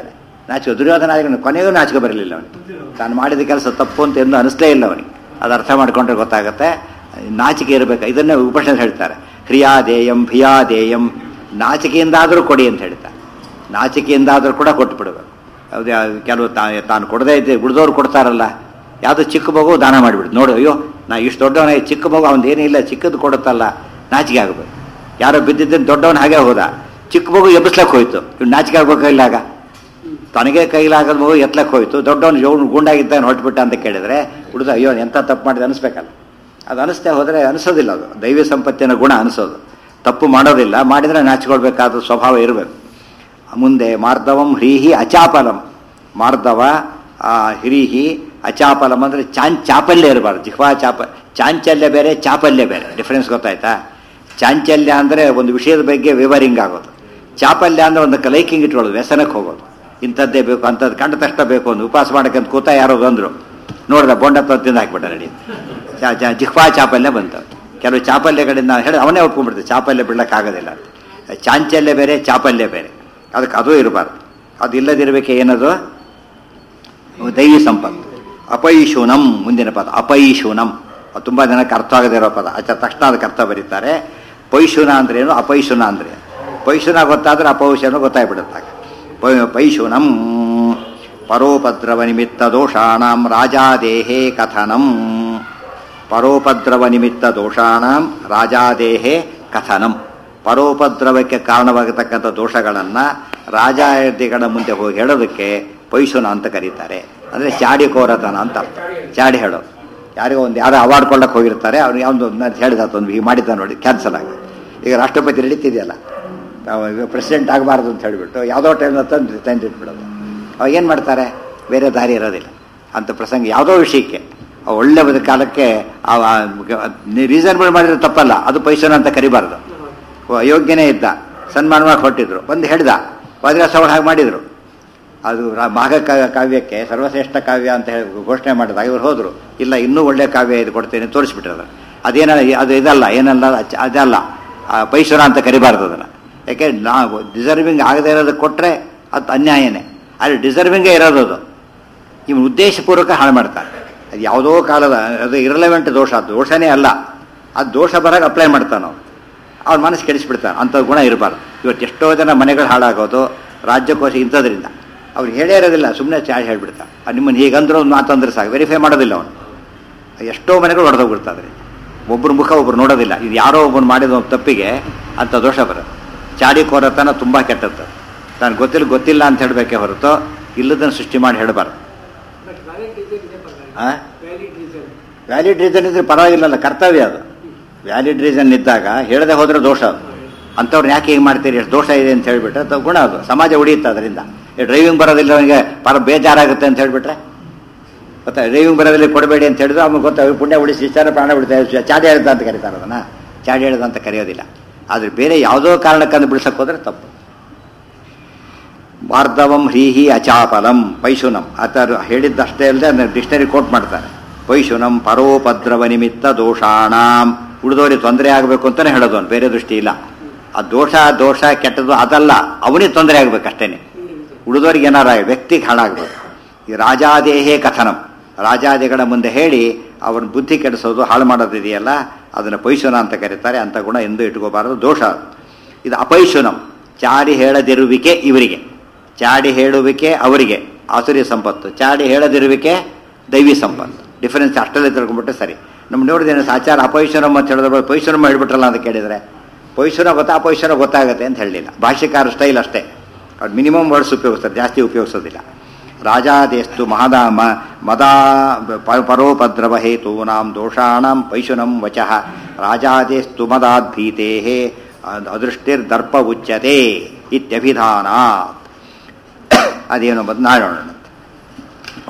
ನಾಚಿಕೆ ದುರ್ಯೋಧನ ಕೊನೆಗೂ ನಾಚಿಕೆ ಬರಲಿಲ್ಲ ಅವನಿಗೆ ತಾನು ಮಾಡಿದ ಕೆಲಸ ತಪ್ಪು ಅಂತ ಎಂದು ಅನಿಸ್ಲೇ ಇಲ್ಲ ಅವನಿಗೆ ಅದು ಅರ್ಥ ಮಾಡ್ಕೊಂಡ್ರೆ ಗೊತ್ತಾಗುತ್ತೆ ನಾಚಿಕೆ ಇರಬೇಕು ಇದನ್ನೇ ಉಪನಿಷತ್ ಹೇಳ್ತಾರೆ ಕ್ರಿಯಾದೇಯಂ ಭಿಯಾದೇಯಂ ನಾಚಿಕೆಯಿಂದಾದರೂ ಕೊಡಿ ಅಂತ ಹೇಳ್ತಾರೆ ನಾಚಿಕೆಯಿಂದಾದರೂ ಕೂಡ ಕೊಟ್ಟು ಬಿಡಬೇಕು ಹೌದು ಕೆಲವು ತಾ ತಾನು ಕೊಡದೇ ಇದ್ದೆ ಉಳಿದವ್ರು ಕೊಡ್ತಾರಲ್ಲ ಯಾವುದೋ ಚಿಕ್ಕ ಮಗು ದಾನ ಮಾಡಿಬಿಡ್ತು ನೋಡು ಅಯ್ಯೋ ನಾ ಇಷ್ಟು ದೊಡ್ಡವನ ಚಿಕ್ಕ ಮಗು ಅವ್ನು ಏನಿಲ್ಲ ಚಿಕ್ಕದು ಕೊಡುತ್ತಲ್ಲ ನಾಚಿಕೆ ಆಗಬೇಕು ಯಾರೋ ಬಿದ್ದಿದ್ದನ್ನು ದೊಡ್ಡವನು ಹಾಗೆ ಹೋದ ಚಿಕ್ಕ ಮಗು ಎಬ್ಬಿಸ್ಲಕ್ಕೆ ಹೋಯ್ತು ಇವ್ನು ನಾಚಿಕೆ ಆಗ್ಬೇಕಿಲ್ಲ ಆಗ ತನಗೆ ಕೈಲಾಗದ ಮಗು ಎತ್ಲಕ್ಕೆ ಹೋಯ್ತು ದೊಡ್ಡವನು ಜೋನು ಗುಂಡಾಗಿದ್ದಾನೆ ಹೊರಟ್ಬಿಟ್ಟ ಅಂತ ಕೇಳಿದ್ರೆ ಹುಡುಗ ಅಯ್ಯೋ ಎಂಥ ತಪ್ಪು ಮಾಡಿದೆ ಅನಿಸ್ಬೇಕಲ್ಲ ಅದು ಅನಿಸ್ತೇ ಹೋದರೆ ಅನಿಸೋದಿಲ್ಲ ಅದು ದೈವ ಸಂಪತ್ತಿನ ಗುಣ ಅನಿಸೋದು ತಪ್ಪು ಮಾಡೋದಿಲ್ಲ ಮಾಡಿದರೆ ನಾಚಿಕೊಳ್ಬೇಕಾದ ಸ್ವಭಾವ ಇರಬೇಕು ಮುಂದೆ ಮಾರ್ದವಂ ಹ್ರೀಹಿ ಅಚಾಪಲಂ ಮಾರ್ದವ ಆ, ಹಿರಿಹಿ ಅಚಾಪಲಂ ಅಂದರೆ ಚಾನ್ ಚಾಪಲ್ಯ ಇರಬಾರ್ದು ಜಿಹ್ವಾ ಚಾಪ ಚಾಂಚಲ್ಯ ಬೇರೆ ಚಾಪಲ್ಯ ಬೇರೆ ಡಿಫ್ರೆನ್ಸ್ ಗೊತ್ತಾಯ್ತಾ ಚಾಂಚಲ್ಯ ಅಂದರೆ ಒಂದು ವಿಷಯದ ಬಗ್ಗೆ ವಿವರಿಂಗ್ ಆಗೋದು ಚಾಪಲ್ಯ ಅಂದರೆ ಒಂದು ಲೈಕಿಂಗ್ ಇಟ್ಕೊಳ್ಳೋದು ವ್ಯಸನಕ್ಕೆ ಹೋಗೋದು ಇಂಥದ್ದೇ ಬೇಕು ಅಂಥದ್ದು ಕಂಡ ತಕ್ಷಣ ಬೇಕು ಒಂದು ಉಪವಾಸ ಮಾಡಕ್ಕಂತ ಕೂತ ಯಾರೋ ಬಂದರು ನೋಡ್ದ ಬೊಂಡ ತಂದು ತಿಂದು ಹಾಕ್ಬಿಟ್ಟ ನಡಿ ಚಾ- ಚಾ- ಜಿಹ್ವಾ ಚಾಪಲ್ಯ ಬಂತು ಕೆಲವು ಚಾಪಲ್ಯಗಳಿಂದ ಹೇಳಿ ಅವನೇ ಒಪ್ಕೊಂಡ್ಬಿಡ್ತಾರೆ ಚಾಪಲ್ಯ ಬಿಡ್ಲಕ್ಕಾಗೋದಿಲ್ಲ ಅಂತ ಚಾಂಚಲ್ಯ ಬೇರೆ ಚಾಪಲ್ಯ ಬೇರೆ ಅದಕ್ಕೆ ಅದು ಇರಬಾರ್ದು ಅದು ಇಲ್ಲದಿರಬೇಕೆ ಏನದು ದೈವಿ ಸಂಪತ್ತು ಅಪೈಶೂನಂ ಮುಂದಿನ ಪದ ಅಪೈಶೂನಂ ಅದು ತುಂಬ ಜನಕ್ಕೆ ಅರ್ಥ ಆಗದೇ ಇರೋ ಪದ ಆಚೆ ತಕ್ಷಣ ಅದಕ್ಕೆ ಅರ್ಥ ಬರೀತಾರೆ ಪೈಶುನ ಅಂದ್ರೆ ಏನು ಅಪೈಶುನ ಅಂದ್ರೆ ಏನು? ಪೈಶುನ ಗೊತ್ತಾದ್ರೆ ಅಪೌಶನ ಗೊತ್ತಾಗ್ಬಿಡುತ್ತಾಗ ಪೈ- ಪೈಶುನಂ ಪರೋಪದ್ರವ ನಿಮಿತ್ತ ದೋಷಾಣಂ ರಾಜಾದೇಹೇ ಕಥನಂ ಪರೋಪದ್ರವ ನಿಮಿತ್ತ ದೋಷಾಣಂ ರಾಜಾದೇಹೇ ಕಥನಂ ಪರೋಪದ್ರವಕ್ಕೆ ಕಾರಣವಾಗತಕ್ಕಂಥ ದೋಷಗಳನ್ನು ರಾಜಾದಿಗಳ ಮುಂದೆ ಹೋಗಿ ಹೇಳೋದಕ್ಕೆ ಪೈಶುನ ಅಂತ ಕರೀತಾರೆ ಅಂದರೆ ಚಾಡಿ ಕೋರತನ ಅಂತ ಅರ್ಥ ಚಾಡಿ ಹೇಳೋದು ಯಾರಿಗೋ ಒಂದು ಯಾರೋ ಅವಾರ್ಡ್ ಕೊಳ್ಳಕ್ಕೆ ಹೋಗಿರ್ತಾರೆ ಅವ್ನು ಯಾವ್ದು ನಾನು ಹೇಳಿದ ಒಂದು ಹೀಗೆ ಮಾಡಿದ್ದ ನೋಡಿ ಕ್ಯಾನ್ಸಲ್ ಆಗಿ ಈಗ ರಾಷ್ಟ್ರಪತಿ ನಡೀತಿದೆಯಲ್ಲ ಪ್ರೆಸಿಡೆಂಟ್ ಆಗಬಾರ್ದು ಅಂತ ಹೇಳಿಬಿಟ್ಟು ಯಾವುದೋ ಟೈಮ್ ತಂದು ತಂದಿಟ್ಬಿಡೋದು ಅವಾಗ ಏನು ಮಾಡ್ತಾರೆ ಬೇರೆ ದಾರಿ ಇರೋದಿಲ್ಲ ಅಂತ ಪ್ರಸಂಗ ಯಾವುದೋ ವಿಷಯಕ್ಕೆ ಆ ಒಳ್ಳೆ ಬದ ಕಾಲಕ್ಕೆ ರೀಸನ್ಬಲ್ ಮಾಡಿದ್ರೆ ತಪ್ಪಲ್ಲ ಅದು ಪೈಸನ ಅಂತ ಕರಿಬಾರ್ದು ಓ, ಅಯೋಗ್ಯನೇ ಇದ್ದ ಸನ್ಮಾನ ಮಾಡಿ ಹೊಟ್ಟಿದ್ರು ಬಂದು ಹೇಳ್ದ ವಜ್ರಾಸ ಹಾಗೆ ಮಾಡಿದರು ಅದು ರಾ- ಮಾಘ ಕಾವ್ಯ ಕಾವ್ಯಕ್ಕೆ ಸರ್ವಶ್ರೇಷ್ಠ ಕಾವ್ಯ ಅಂತ ಹೇಳಿ ಘೋಷಣೆ ಮಾಡಿದಾಗ ಇವ್ರು ಹೋದರು ಇಲ್ಲ ಇನ್ನೂ ಒಳ್ಳೆ ಕಾವ್ಯ ಇದು ಕೊಡ್ತೇನೆ ತೋರಿಸ್ಬಿಟ್ರದು ಅದೇನಲ್ಲ ಅದು ಇದಲ್ಲ ಏನಲ್ಲ ಅಚ್- ಅದಲ್ಲ ಆ ಪೈಶ್ವರ ಅಂತ ಕರಿಬಾರ್ದು ಅದನ್ನು ಯಾಕೆ ನಾವು ಡಿಸರ್ವಿಂಗ್ ಆಗದೆ ಇರೋದಕ್ಕೆ ಕೊಟ್ಟರೆ ಅದು ಅನ್ಯಾಯನೇ ಅಲ್ಲಿ ಡಿಸರ್ವಿಂಗೇ ಇರೋದು ಅದು ಇವನು ಉದ್ದೇಶಪೂರ್ವಕ ಹಾಳು ಮಾಡ್ತಾನೆ ಅದು ಯಾವುದೋ ಕಾಲದ ಅದು ಇರಲೆವೆಂಟ್ ದೋಷ ಅದು ದೋಷನೇ ಅಲ್ಲ ಅದು ದೋಷ ಬರಾಗ ಅಪ್ಲೈ ಮಾಡ್ತಾನೆ ಅವ್ನು ಅವ್ನ ಮನಸ್ಸು ಕೆಡಿಸ್ಬಿಡ್ತಾನೆ ಅಂಥ ಗುಣ ಇರಬಾರ್ದು ಇವತ್ತು ಎಷ್ಟೋ ಜನ ಮನೆಗಳು ಹಾಳಾಗೋದು ರಾಜ್ಯಕೋಶ ಇಂಥದ್ರಿಂದ ಅವ್ರು ಹೇಳೇ ಇರೋದಿಲ್ಲ ಸುಮ್ಮನೆ ಚಾರ್ಜ್ ಹೇಳ್ಬಿಡ್ತಾನೆ ಅದು ನಿಮ್ಮನ್ನು ಹೀಗಂದ್ರೆ ಒಂದು ಮಾತಂದ್ರೆ ಸಾಕು ವೆರಿಫೈ ಮಾಡೋದಿಲ್ಲ ಅವನು ಎಷ್ಟೋ ಮನೆಗಳು ಹೊಡೆದೋಗ್ಬಿಡ್ತಾದ್ರೆ ಒಬ್ಬರು ಮುಖ ಒಬ್ರು ನೋಡೋದಿಲ್ಲ ಇದು ಯಾರೋ ಒಬ್ಬನು ಮಾಡಿದ ಒಂದು ತಪ್ಪಿಗೆ ಅಂತ ದೋಷ ಬರೋದು ಚಾಡಿ ಕೋರತನ ತುಂಬ ಕೆಟ್ಟದ್ದು ತಾನು ಗೊತ್ತಿಲ್ಲ ಗೊತ್ತಿಲ್ಲ ಅಂತ ಹೇಳಬೇಕೆ ಹೊರತು ಇಲ್ಲದನ್ನು ಸೃಷ್ಟಿ ಮಾಡಿ ಹೇಳಬಾರ್ದು ಬಟ್ ವ್ಯಾಲಿಡ್ ರೀಸನ್ ಇದೆ ಆ? ವ್ಯಾಲಿಡ್ ರೀಸನ್ ವ್ಯಾಲಿಡ್ ರೀಸನ್ ಇದ್ರೆ ಪರವಾಗಿಲ್ಲಲ್ಲ ಕರ್ತವ್ಯ ಅದು ವ್ಯಾಲಿಡ್ ರೀಸನ್ ಇದ್ದಾಗ ಹೇಳದೆ ಹೋದ್ರೆ ದೋಷ ಅದು ಅಂಥವ್ರನ್ನ ಯಾಕೆ ಹೀಗೆ ಮಾಡ್ತೀರಿ ಎಷ್ಟು ದೋಷ ಇದೆ ಅಂತ ಹೇಳ್ಬಿಟ್ರೆ ಅದು ಗುಣ ಅದು ಸಮಾಜ ಉಳಿಯುತ್ತೆ ಅದರಿಂದ ಡ್ರೈವಿಂಗ್ ಬರೋದಿಲ್ಲ ಅವನಿಗೆ ಪರ ಬೇಜಾರಾಗುತ್ತೆ ಅಂತ ಹೇಳ್ಬಿಟ್ರೆ ಗೊತ್ತಾ ಡ್ರೈವಿಂಗ್ ಬರೋದಿಲ್ಲ ಕೊಡಬೇಡಿ ಅಂತ ಹೇಳಿದ್ರು ಅವ್ನಿಗೆ ಗೊತ್ತಾ ಅವ್ನು ಪುಣ್ಯ ಉಳಿಸಿ ವಿಚಾರ ಪ್ರಾಣ ಉಳಿತಾರೆ ಚಾಡಿ ಹೇಳ್ದ ಅಂತ ಕರೀತಾರೆ ಅದನ್ನ ಚಾಡಿ ಹೇಳ್ದ ಅಂತ ಕರೆಯೋದಿಲ್ಲ ಆದರೆ ಬೇರೆ ಯಾವುದೋ ಕಾರಣಕ್ಕಂದು ಬಿಡ್ಸಕ್ಕೆ ಹೋದ್ರೆ ತಪ್ಪು ವಾರ್ಧವಂ ಹ್ರೀಹಿ ಅಚಾಪಲಂ ಪೈಶುನಂ ಆತ ಹೇಳಿದ್ದಷ್ಟೇ ಅಲ್ಲದೆ ಅದನ್ನ ಡಿಕ್ಷನರಿ ಕೋಟ್ ಮಾಡ್ತಾರೆ ಪೈಶುನಂ ಪರೋಪದ್ರವ ನಿಮಿತ್ತ ದೋಷಾಣಾಂ ಉಳಿದವರಿಗೆ ತೊಂದರೆ ಆಗಬೇಕು ಅಂತಾನೆ ಹೇಳೋದು ಅವ್ನು ಬೇರೆ ದೃಷ್ಟಿ ಇಲ್ಲ ಆ ದೋಷ ದೋಷ ಕೆಟ್ಟದ್ದು ಅದಲ್ಲ ಅವನಿಗೆ ತೊಂದರೆ ಆಗ್ಬೇಕು ಅಷ್ಟೇನೆ ಉಳಿದವರಿಗೆ ಏನಾರ ವ್ಯಕ್ತಿಗೆ ಹಾಳಾಗಬೇಕು ಈ ರಾಜಾದೇಹೇ ಕಥನಂ ರಾಜಾದಿಗಳ ಮುಂದೆ ಹೇಳಿ ಅವನ ಬುದ್ಧಿ ಕೆಡಿಸೋದು ಹಾಳು ಮಾಡೋದಿದೆಯಲ್ಲ ಅದನ್ನು ಪೈಶುನ ಅಂತ ಕರೀತಾರೆ ಅಂಥ ಗುಣ ಎಂದೂ ಇಟ್ಕೋಬಾರದು ದೋಷ ಅದು ಇದು ಅಪೈಶುನಂ ಚಾಡಿ ಹೇಳದಿರುವಿಕೆ ಇವರಿಗೆ ಚಾಡಿ ಹೇಳುವಿಕೆ ಅವರಿಗೆ ಆಸುರಿ ಸಂಪತ್ತು ಚಾಡಿ ಹೇಳದಿರುವಿಕೆ ದೈವಿ ಸಂಪತ್ತು ಡಿಫರೆನ್ಸ್ ಅಷ್ಟಲ್ಲೇ ತಿಳ್ಕೊಂಡ್ಬಿಟ್ರೆ ಸರಿ ನಮ್ಮ ನೋಡಿದೇನೆ ಆಚಾರ ಅಪೈಶ್ವರಂ ಅಂತ ಹೇಳಿದ್ರೆ ಪೈಶ್ವರಂ ಹೇಳ್ಬಿಟ್ರಲ್ಲ ಅಂತ ಕೇಳಿದರೆ ಪೈಶ್ವರ ಗೊತ್ತಾ ಅಪೈಶ್ವರ ಗೊತ್ತಾಗುತ್ತೆ ಅಂತ ಹೇಳಲಿಲ್ಲ ಭಾಷ್ಯಕಾರ ಸ್ಟೈಲ್ ಅಷ್ಟೇ ಅವ್ರು ಮಿನಿಮಮ್ ವರ್ಡ್ಸ್ ಉಪಯೋಗಿಸ್ತಾರೆ ಜಾಸ್ತಿ ಉಪಯೋಗಿಸೋದಿಲ್ಲ ರಾಜಾದೇಸ್ತು ಮಹದಾ ಮ ಮದಾ ಪ- ಪರೋಪದ್ರವ ಹೇತೂನಾಂ ದೋಷಾಣಂ ಪೈಶುನಂ ವಚಃ ರಾಜಾದೇಸ್ತು ಮದಾದ್ಭೀತೆ ಅದೃಷ್ಟಿರ್ದರ್ಪ ಉಚ್ಯತೆ ಇತ್ಯಭಿಧಾನಾತ್ ಅದೇನು ಬಂದು ನಾಡೋಣ